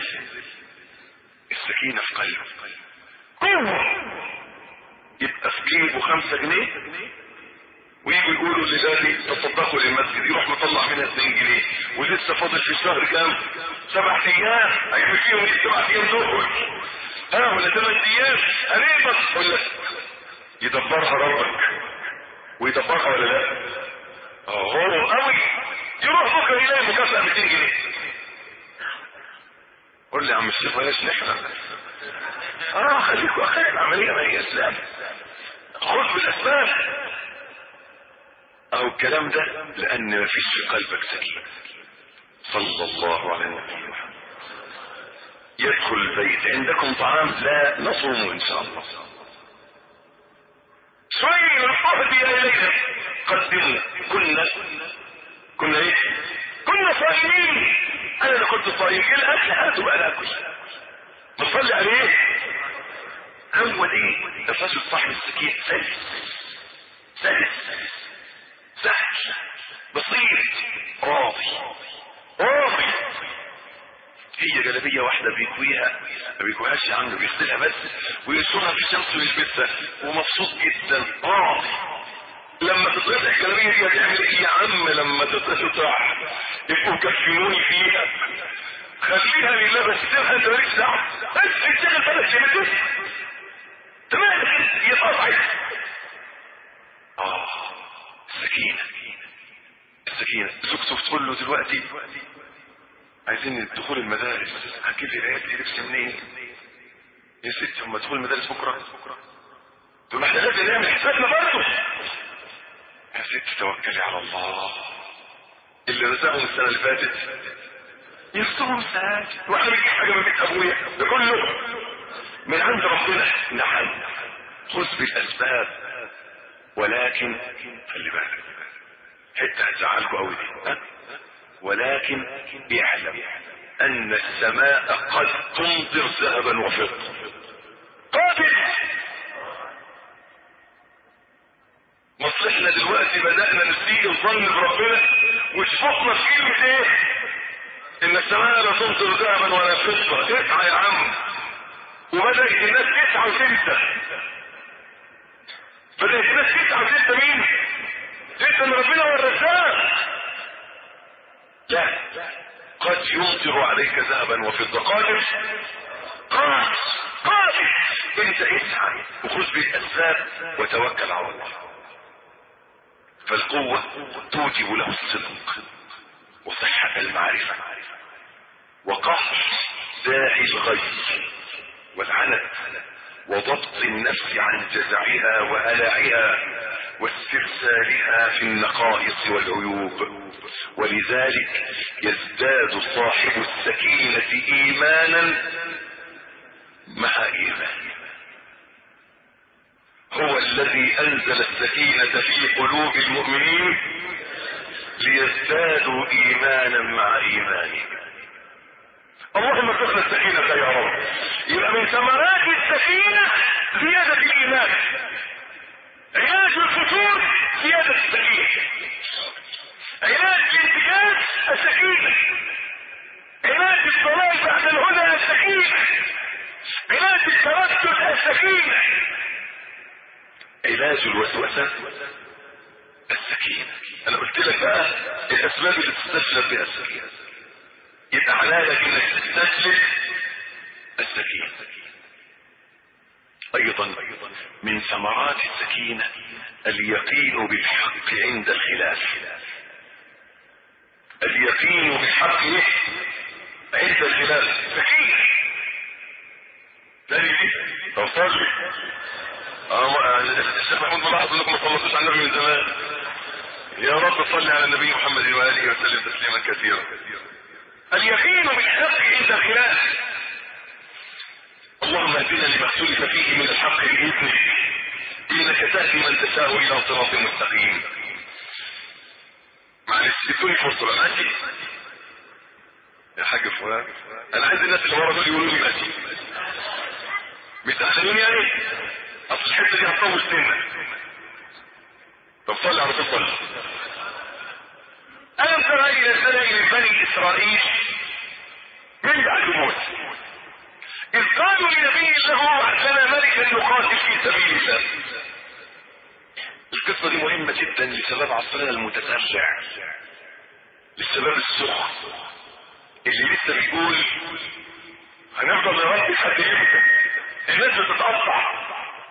السكينة في قلبك قوة يبقى في جيبه خمسة جنيه ويجوا يقولوا لذلك تصدقوا للمسجد يروح مطلع منها 2 جنيه ولسه فاضل في الشهر كام؟ سبع ايام هيعمل فيهم ايه سبع ايام دول؟ ها ولا ثمان ايام قريبك ولا يدبرها ربك ويدبرها ولا لا؟ اهو قوي يروح بكره يلاقي مكافأة 200 جنيه قول لي يا عم الشيخ بلاش نحن اه خليك واخير العملية ما هي اسلام خذ بالاسباب اهو الكلام ده لان ما فيش في قلبك سكينة صلى الله على النبي محمد يدخل البيت عندكم طعام لا نصوم ان شاء الله شوي الحهد الينا قدموا كنا كنا ايه كنا صائمين انا اللي كنت صايم ايه الاكل هاتوا بقى ناكل نصلي عليه هو دي الرجل صاحب السكين سلس سلس سهل بسيط راضي راضي هي جلبيه واحده بيكويها ما بيكويهاش عنده بيغسلها بس وينشرها في الشمس ويلبسها ومبسوط جدا راضي لما تتقطع الجلابيه دي هتعمل ايه يا عم لما تتقطع يبقوا كفنوني فيها خليها لله بس سيبها انت مالكش دعوه بس اشتغل بلد يا تمام هي قطعت اه السكينه السكينه زوجته بتقول له دلوقتي عايزين دخول المدارس هتجيب لي العيال دي لبس منين يا ستي هم دخول المدارس بكره تقول له احنا لازم نعمل حسابنا برضه يا ستي توكلي على الله اللي رزقهم السنه اللي فاتت يرزقهم ساعات واحنا بنجيب حاجه من بيت ابويا ده كله من عند ربنا نعم خذ بالاسباب ولكن خلي بالك حته هتزعلكوا قوي دي ها ولكن اعلم ان السماء قد تمطر ذهبا وفضه قابل مصلحنا دلوقتي بدأنا نسيء الظن بربنا وشفقنا في كلمة ايه ان السماء لا تمطر ذهبا ولا فضة اسعى يا عم وبدأت الناس تسعى وتنسى بدأت الناس تسعى وتنسى مين تنسى ان ربنا هو الرزاق لا قد يمطر عليك ذهبا وفضة قادر قادر قادر انت اسعى وخذ بالاسباب وتوكل على الله فالقوة توجب له الصدق وصحة المعرفة وقهر داعي الغي والعنت وضبط النفس عن جزعها وهلعها واسترسالها في النقائص والعيوب ولذلك يزداد صاحب السكينة ايمانا مع ايمانه هو الذي انزل السكينة في قلوب المؤمنين ليزدادوا ايمانا مع ايمانهم اللهم ارزقنا السكينة يا رب يبقى من ثمرات السكينة زيادة الايمان علاج الفتور زيادة السكينة علاج الانتكاس السكينة علاج الضلال بعد الهدى السكينة علاج التردد السكينة علاج الوسوسة السكينة انا قلت لك بقى الاسباب اللي تستسلم بها السكينة يبقى علاجك انك تستسلم السكينة ايضا من ثمرات السكينة اليقين بالحق عند الخلاف اليقين بالحق عند الخلاف سكينة تاني دي توصل لي اه الشيخ محمود ملاحظ انكم ما صليتوش على النبي من زمان يا رب صل على النبي محمد واله وسلم تسليما كثيرا اليقين بالحق عند الخلاف اللهم اهدنا لما اختلف فيه من الحق باذنك انك تهدي من تشاء الى صراط مستقيم معلش ادوني فرصه بقى ماشي يا حاج فلان انا عايز الناس اللي ورا دول يقولوا لي ماشي بيتعلموني يعني اصل الحته دي هتطول سنه طب صلي على رسول الله ألم تر إلى الملأ من بني إسرائيل من بعد موسى إذ قالوا لنبي له ابعث لنا ملكا نقاتل في سبيل الله القصة دي مهمة جدا لسبب عصرنا المتسرع للسبب السخن اللي لسه بيقول هنفضل نربي لحد امتى الناس بتتقطع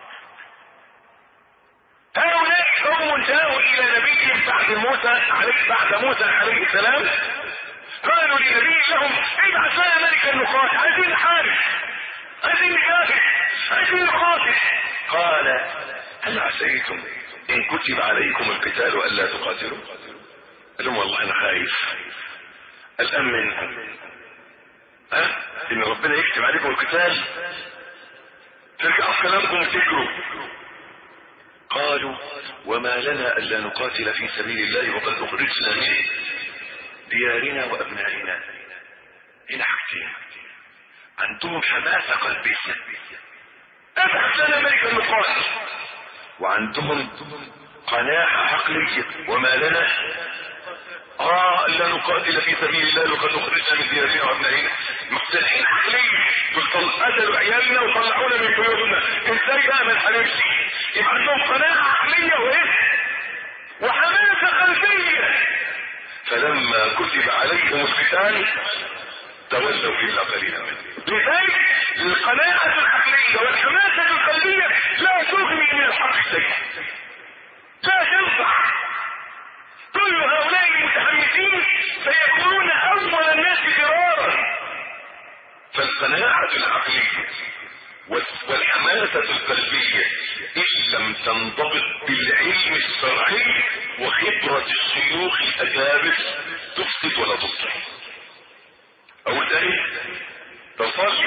هؤلاء قوم جاءوا الى نبي بعد موسى عليه بعد موسى عليه السلام قالوا لنبي لهم ابعث لنا ملكا نقاتل عايزين نحارب عايزين نجاهد عايزين نقاتل قال هل عسيتم ان كتب عليكم القتال الا تقاتلوا قال لهم والله انا خايف الان منكم ها ان ربنا يكتب عليكم القتال ترجعوا في كلامكم وتجروا قالوا وما لنا الا نقاتل في سبيل الله وقد اخرجنا من ديارنا وابنائنا هنا حاجتين عندهم حماسه قلبيه ابحث لنا ملك المقاتل وعندهم قناعة عقلية وما لنا اه لا نقاتل في سبيل الله لقد نخرجنا من ديارنا وابنائنا مختلفين عقليا قلت قتلوا عيالنا وطلعونا من بيوتنا ازاي بقى ما نحاربش يبقى عندهم قناعة عقلية وايه وحماسة قلبية فلما كتب عليهم القتال تولوا الا قليلا منهم لذلك القناعة العقلية والحماسة القلبية لا تغني من الحق شيء لا تنفع كل هؤلاء المتحمسين سيكونون اول الناس فرارا فالقناعة العقلية والحماسة القلبية إن لم تنضبط بالعلم الشرعي وخبرة الشيوخ الأكابر تفسد ولا تصلح. أول تاني تصلي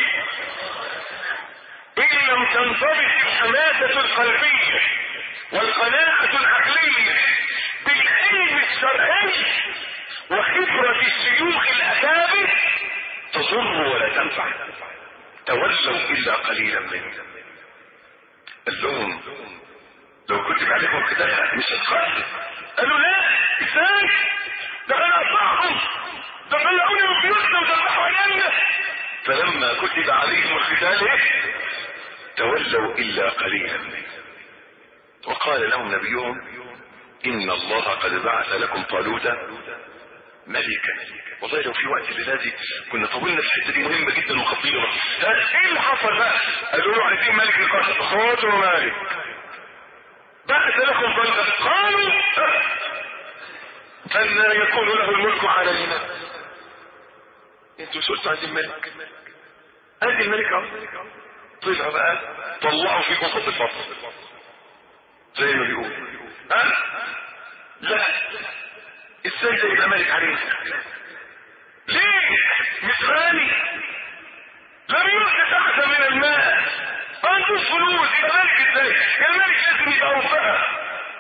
إن لم تنضبط الحماسة القلبية والقناعة العقلية بالعلم الشرعي وخبرة الشيوخ الأكابر تضر ولا تنفع تولوا إلا قليلا منهم قال لهم لو كتب عليكم كده مش هتخافوا قالوا لا ازاي ده انا اطلعهم ده طلعوني من بيوتنا وذبحوا عيالنا فلما كتب عليهم القتال ايه تولوا الا قليلا منهم وقال لهم نبيهم ان الله قد بعث لكم طالوت ملكا والله لو في وقت الليله دي كنا طولنا في الحته دي مهمه جدا وخطيره ايه اللي حصل بقى؟ قالوا له عايزين ملك القصر خاطر مالك بعث لكم طالوت قالوا أن يكون له الملك علينا انتوا سلطوا عايزين ملك ادي الملك اهو طلعوا بقى طلعوا فيكم خط الفصل زي ما بيقول ها لا ازاي ده يبقى ملك علينا ليه مش غني لم يوجد احسن من المال عنده فلوس يبقى ملك ازاي الملك لازم يبقى وفاء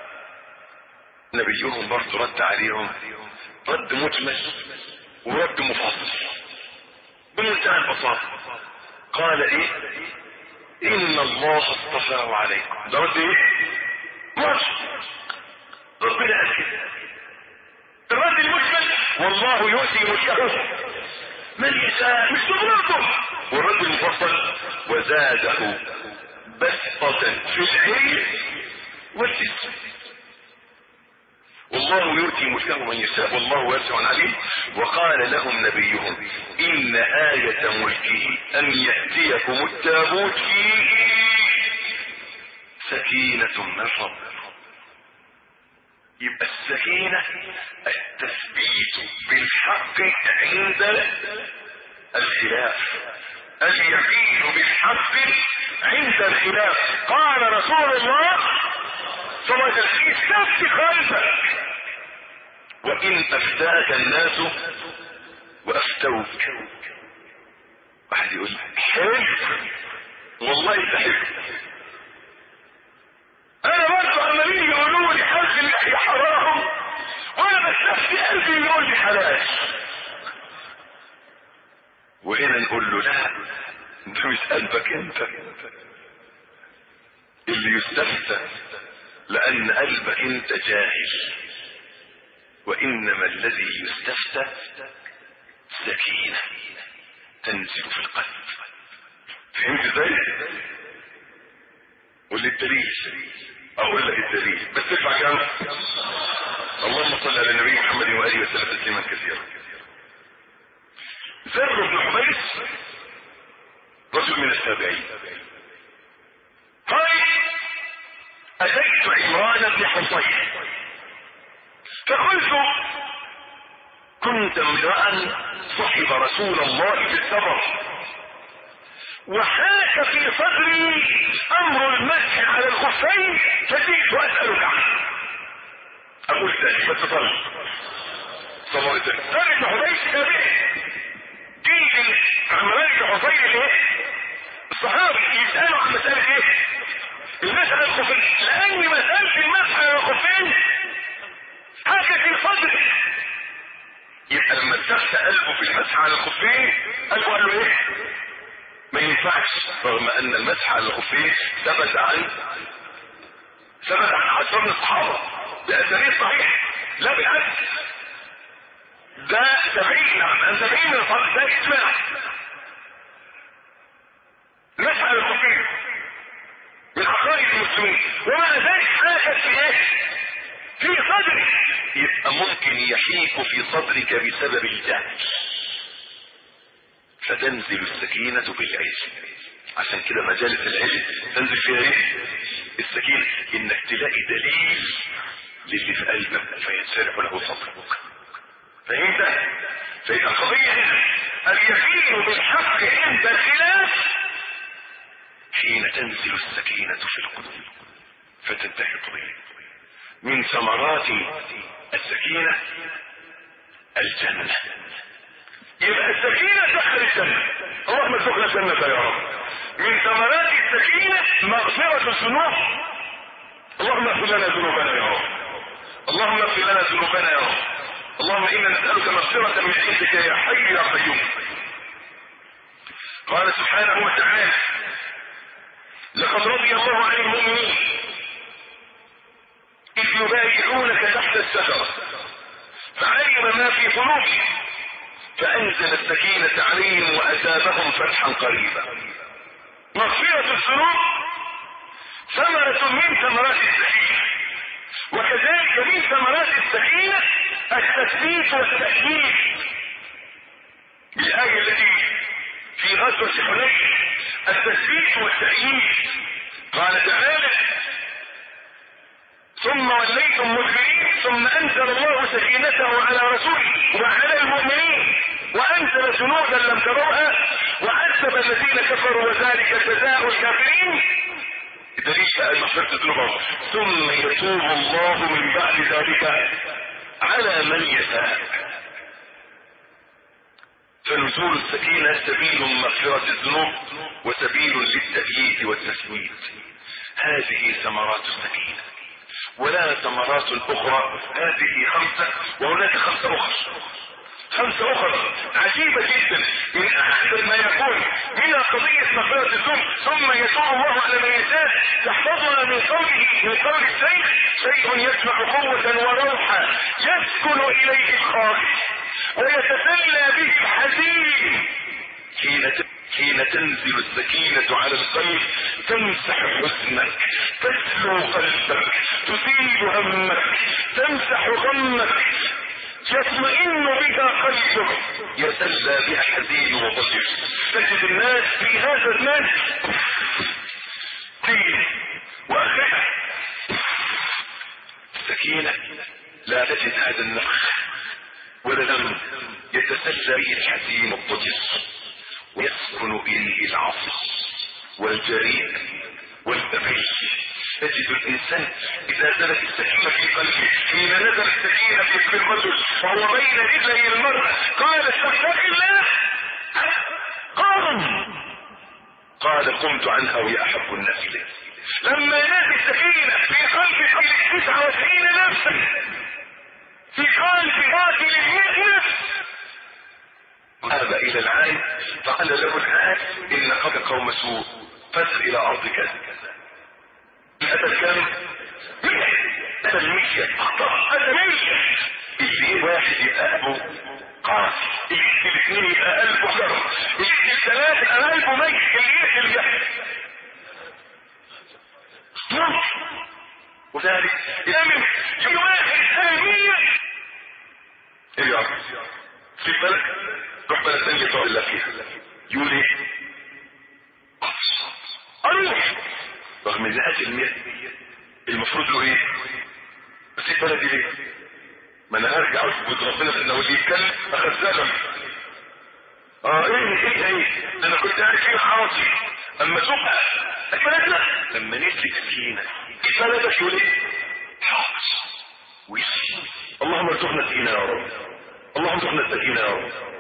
نبيهم برضه رد عليهم رد مجمل ورد مفصل بمنتهى البساطة قال ايه ان الله اصطفاه عليكم ده رد ايه ماشي ربنا قال كده الرد المجمل والله يؤتي ملكه من يشاء مش تغلطه والرد المفصل وزاده بسطة في العلم والجسم والله يؤتي ملكه من يشاء والله واسع عليم وقال لهم نبيهم ان آية ملكه ان يأتيكم التابوت فيه سكينة من ربكم يبقى السكينة التثبيت بالحق عند الخلاف اليقين بالحق عند الخلاف قال رسول الله صلى الله عليه وسلم استفت خلفك وإن أفتاك الناس وأفتوك واحد يقول حلو والله انت حلو انا برضه عمالين يقولوا لي حلق اللحية حرام وانا بستفتي قلبي يقول لي حلال وهنا نقول له لا ده مش قلبك انت اللي يستفتى لان قلبك انت جاهل وانما الذي يستفتى سكينة تنزل في القلب فهمت ازاي واللي الدليل اقول لك الدليل بس ارفع كام اللهم صل على النبي محمد واله وسلم تسليما كثيرا ذر بن حبيس رجل من التابعين قال اتيت عمران بن حصين فقلت كنت امرأ صحب رسول الله في السفر وحاك في صدري امر المسح على الخفين فجئت اسألك عنه اقول ثاني بس طلع صلى الله عليه وسلم ثالث حبيش تابعي تيجي عمران بن حصين ايه الصحابي يسألوا عن مسألة ايه المسح على الخفين لان مسألة المسح على الخفين حاجة في صدري يبقى لما اتسخت قلبه في المسح على الخفين قلبه قال له ايه ما ينفعش رغم ان المسح على الخفين ثبت عن ثبت عن عشر من الصحابه باسانيد صحيح لا بالعكس ده سبعين نعم عن سبعين من الصحابه ده اجماع مسح على الخفين من عقائد المسلمين ومع ذلك حاجه في ايه؟ في صدرك يبقى ممكن يحيك في صدرك بسبب الجهل فتنزل السكينة بالعلم عشان كده مجالس العلم تنزل فيها ايه السكينة انك تلاقي دليل للي في قلبك فينشرح له صدرك فهمت فإذا القضية هنا اليقين بالحق عند الخلاف حين تنزل السكينة في القلوب فتنتهي القضية من ثمرات السكينة الجنة يبقى السكينة دخل الجنة اللهم ارزقنا الجنة يا رب من ثمرات السكينة مغفرة الذنوب اللهم اغفر لنا ذنوبنا يا رب اللهم اغفر لنا ذنوبنا يا رب اللهم انا نسألك مغفرة من عندك يا حي يا قيوم قال سبحانه وتعالى لقد رضي الله عن المؤمنين إذ يبايعونك تحت الشجرة فعلم ما في قلوبهم فأنزل السكينة عليهم وأثابهم فتحا قريبا مغفرة الذنوب ثمرة من ثمرات السكينة وكذلك من ثمرات السكينة التثبيت والتأكيد بالآية التي في غزوة حنين التثبيت والتأييد قال تعالى ثم وليتم مدبرين ثم انزل الله سكينته على رسوله وعلى المؤمنين وانزل جنودا لم تروها وعذب الذين كفروا وذلك جزاء الكافرين دليل بقى مغفرة الذنوب ثم يتوب الله من بعد ذلك على من يشاء فنزول السكينة سبيل مغفرة الذنوب وسبيل للتأييد والتثبيت هذه ثمرات السكينة ولا ثمرات اخرى هذه خمسة وهناك خمسة اخرى خمسة اخرى عجيبة جدا من احسن ما يكون من قضية مغفرة الذنوب ثم يتوب الله على من يشاء تحفظنا من قوله من قول الشيخ شيء يجمع قوة وروحا يسكن اليه الخائف ويتسلى به الحزين حين حين تنزل السكينة على القلب تمسح حزنك تسلو قلبك تزيل همك تمسح غمك يطمئن بها قلبك يتسلى بها حزين وضجر تجد الناس في هذا الزمان دين واخرها السكينة لا تجد هذا النفخ ولا دم يتسلى به الحزين والضجر ويسكن إليه العصر والجريء والبغي تجد الإنسان إذا نزلت السكينة في قلبه حين نزل السكينة في قلب الرجل وهو بين رجلي المرء قال استغفر الله قام قال قمت عنها وهي أحب الناس إليه لما نزل السكينة في قلب قلب 99 نفسا في قلب قاتل المئة نفس ذهب الى العالم فقال له العالم ان قد قوم سوء فاسر الى ارض كذا اتى الكم اتى المية اتى المية اللي واحد يبقى قلبه قاسي اللي الاثنين يبقى قلبه حجر اللي الثلاثة يبقى قلبه ميت اللي يقتل يحيى وذلك يامن في واحد ثانية ايه يا رب في بالك روح بلد ثانية تقعد الله فيها يقول ايه اروح رغم ان هات المئة المفروض له ايه بس في بلدي ليه ما انا هرجع اثبت ربنا في انه اللي يتكلم اخذ زلم اه ايه ايه ايه انا كنت قاعد فيه حاصي اما سوقها بلدنا لما نسلك سكينة في بلدك يقول ايه حاص ويسي اللهم ارزقنا السكينة يا رب اللهم ارزقنا السكينة يا رب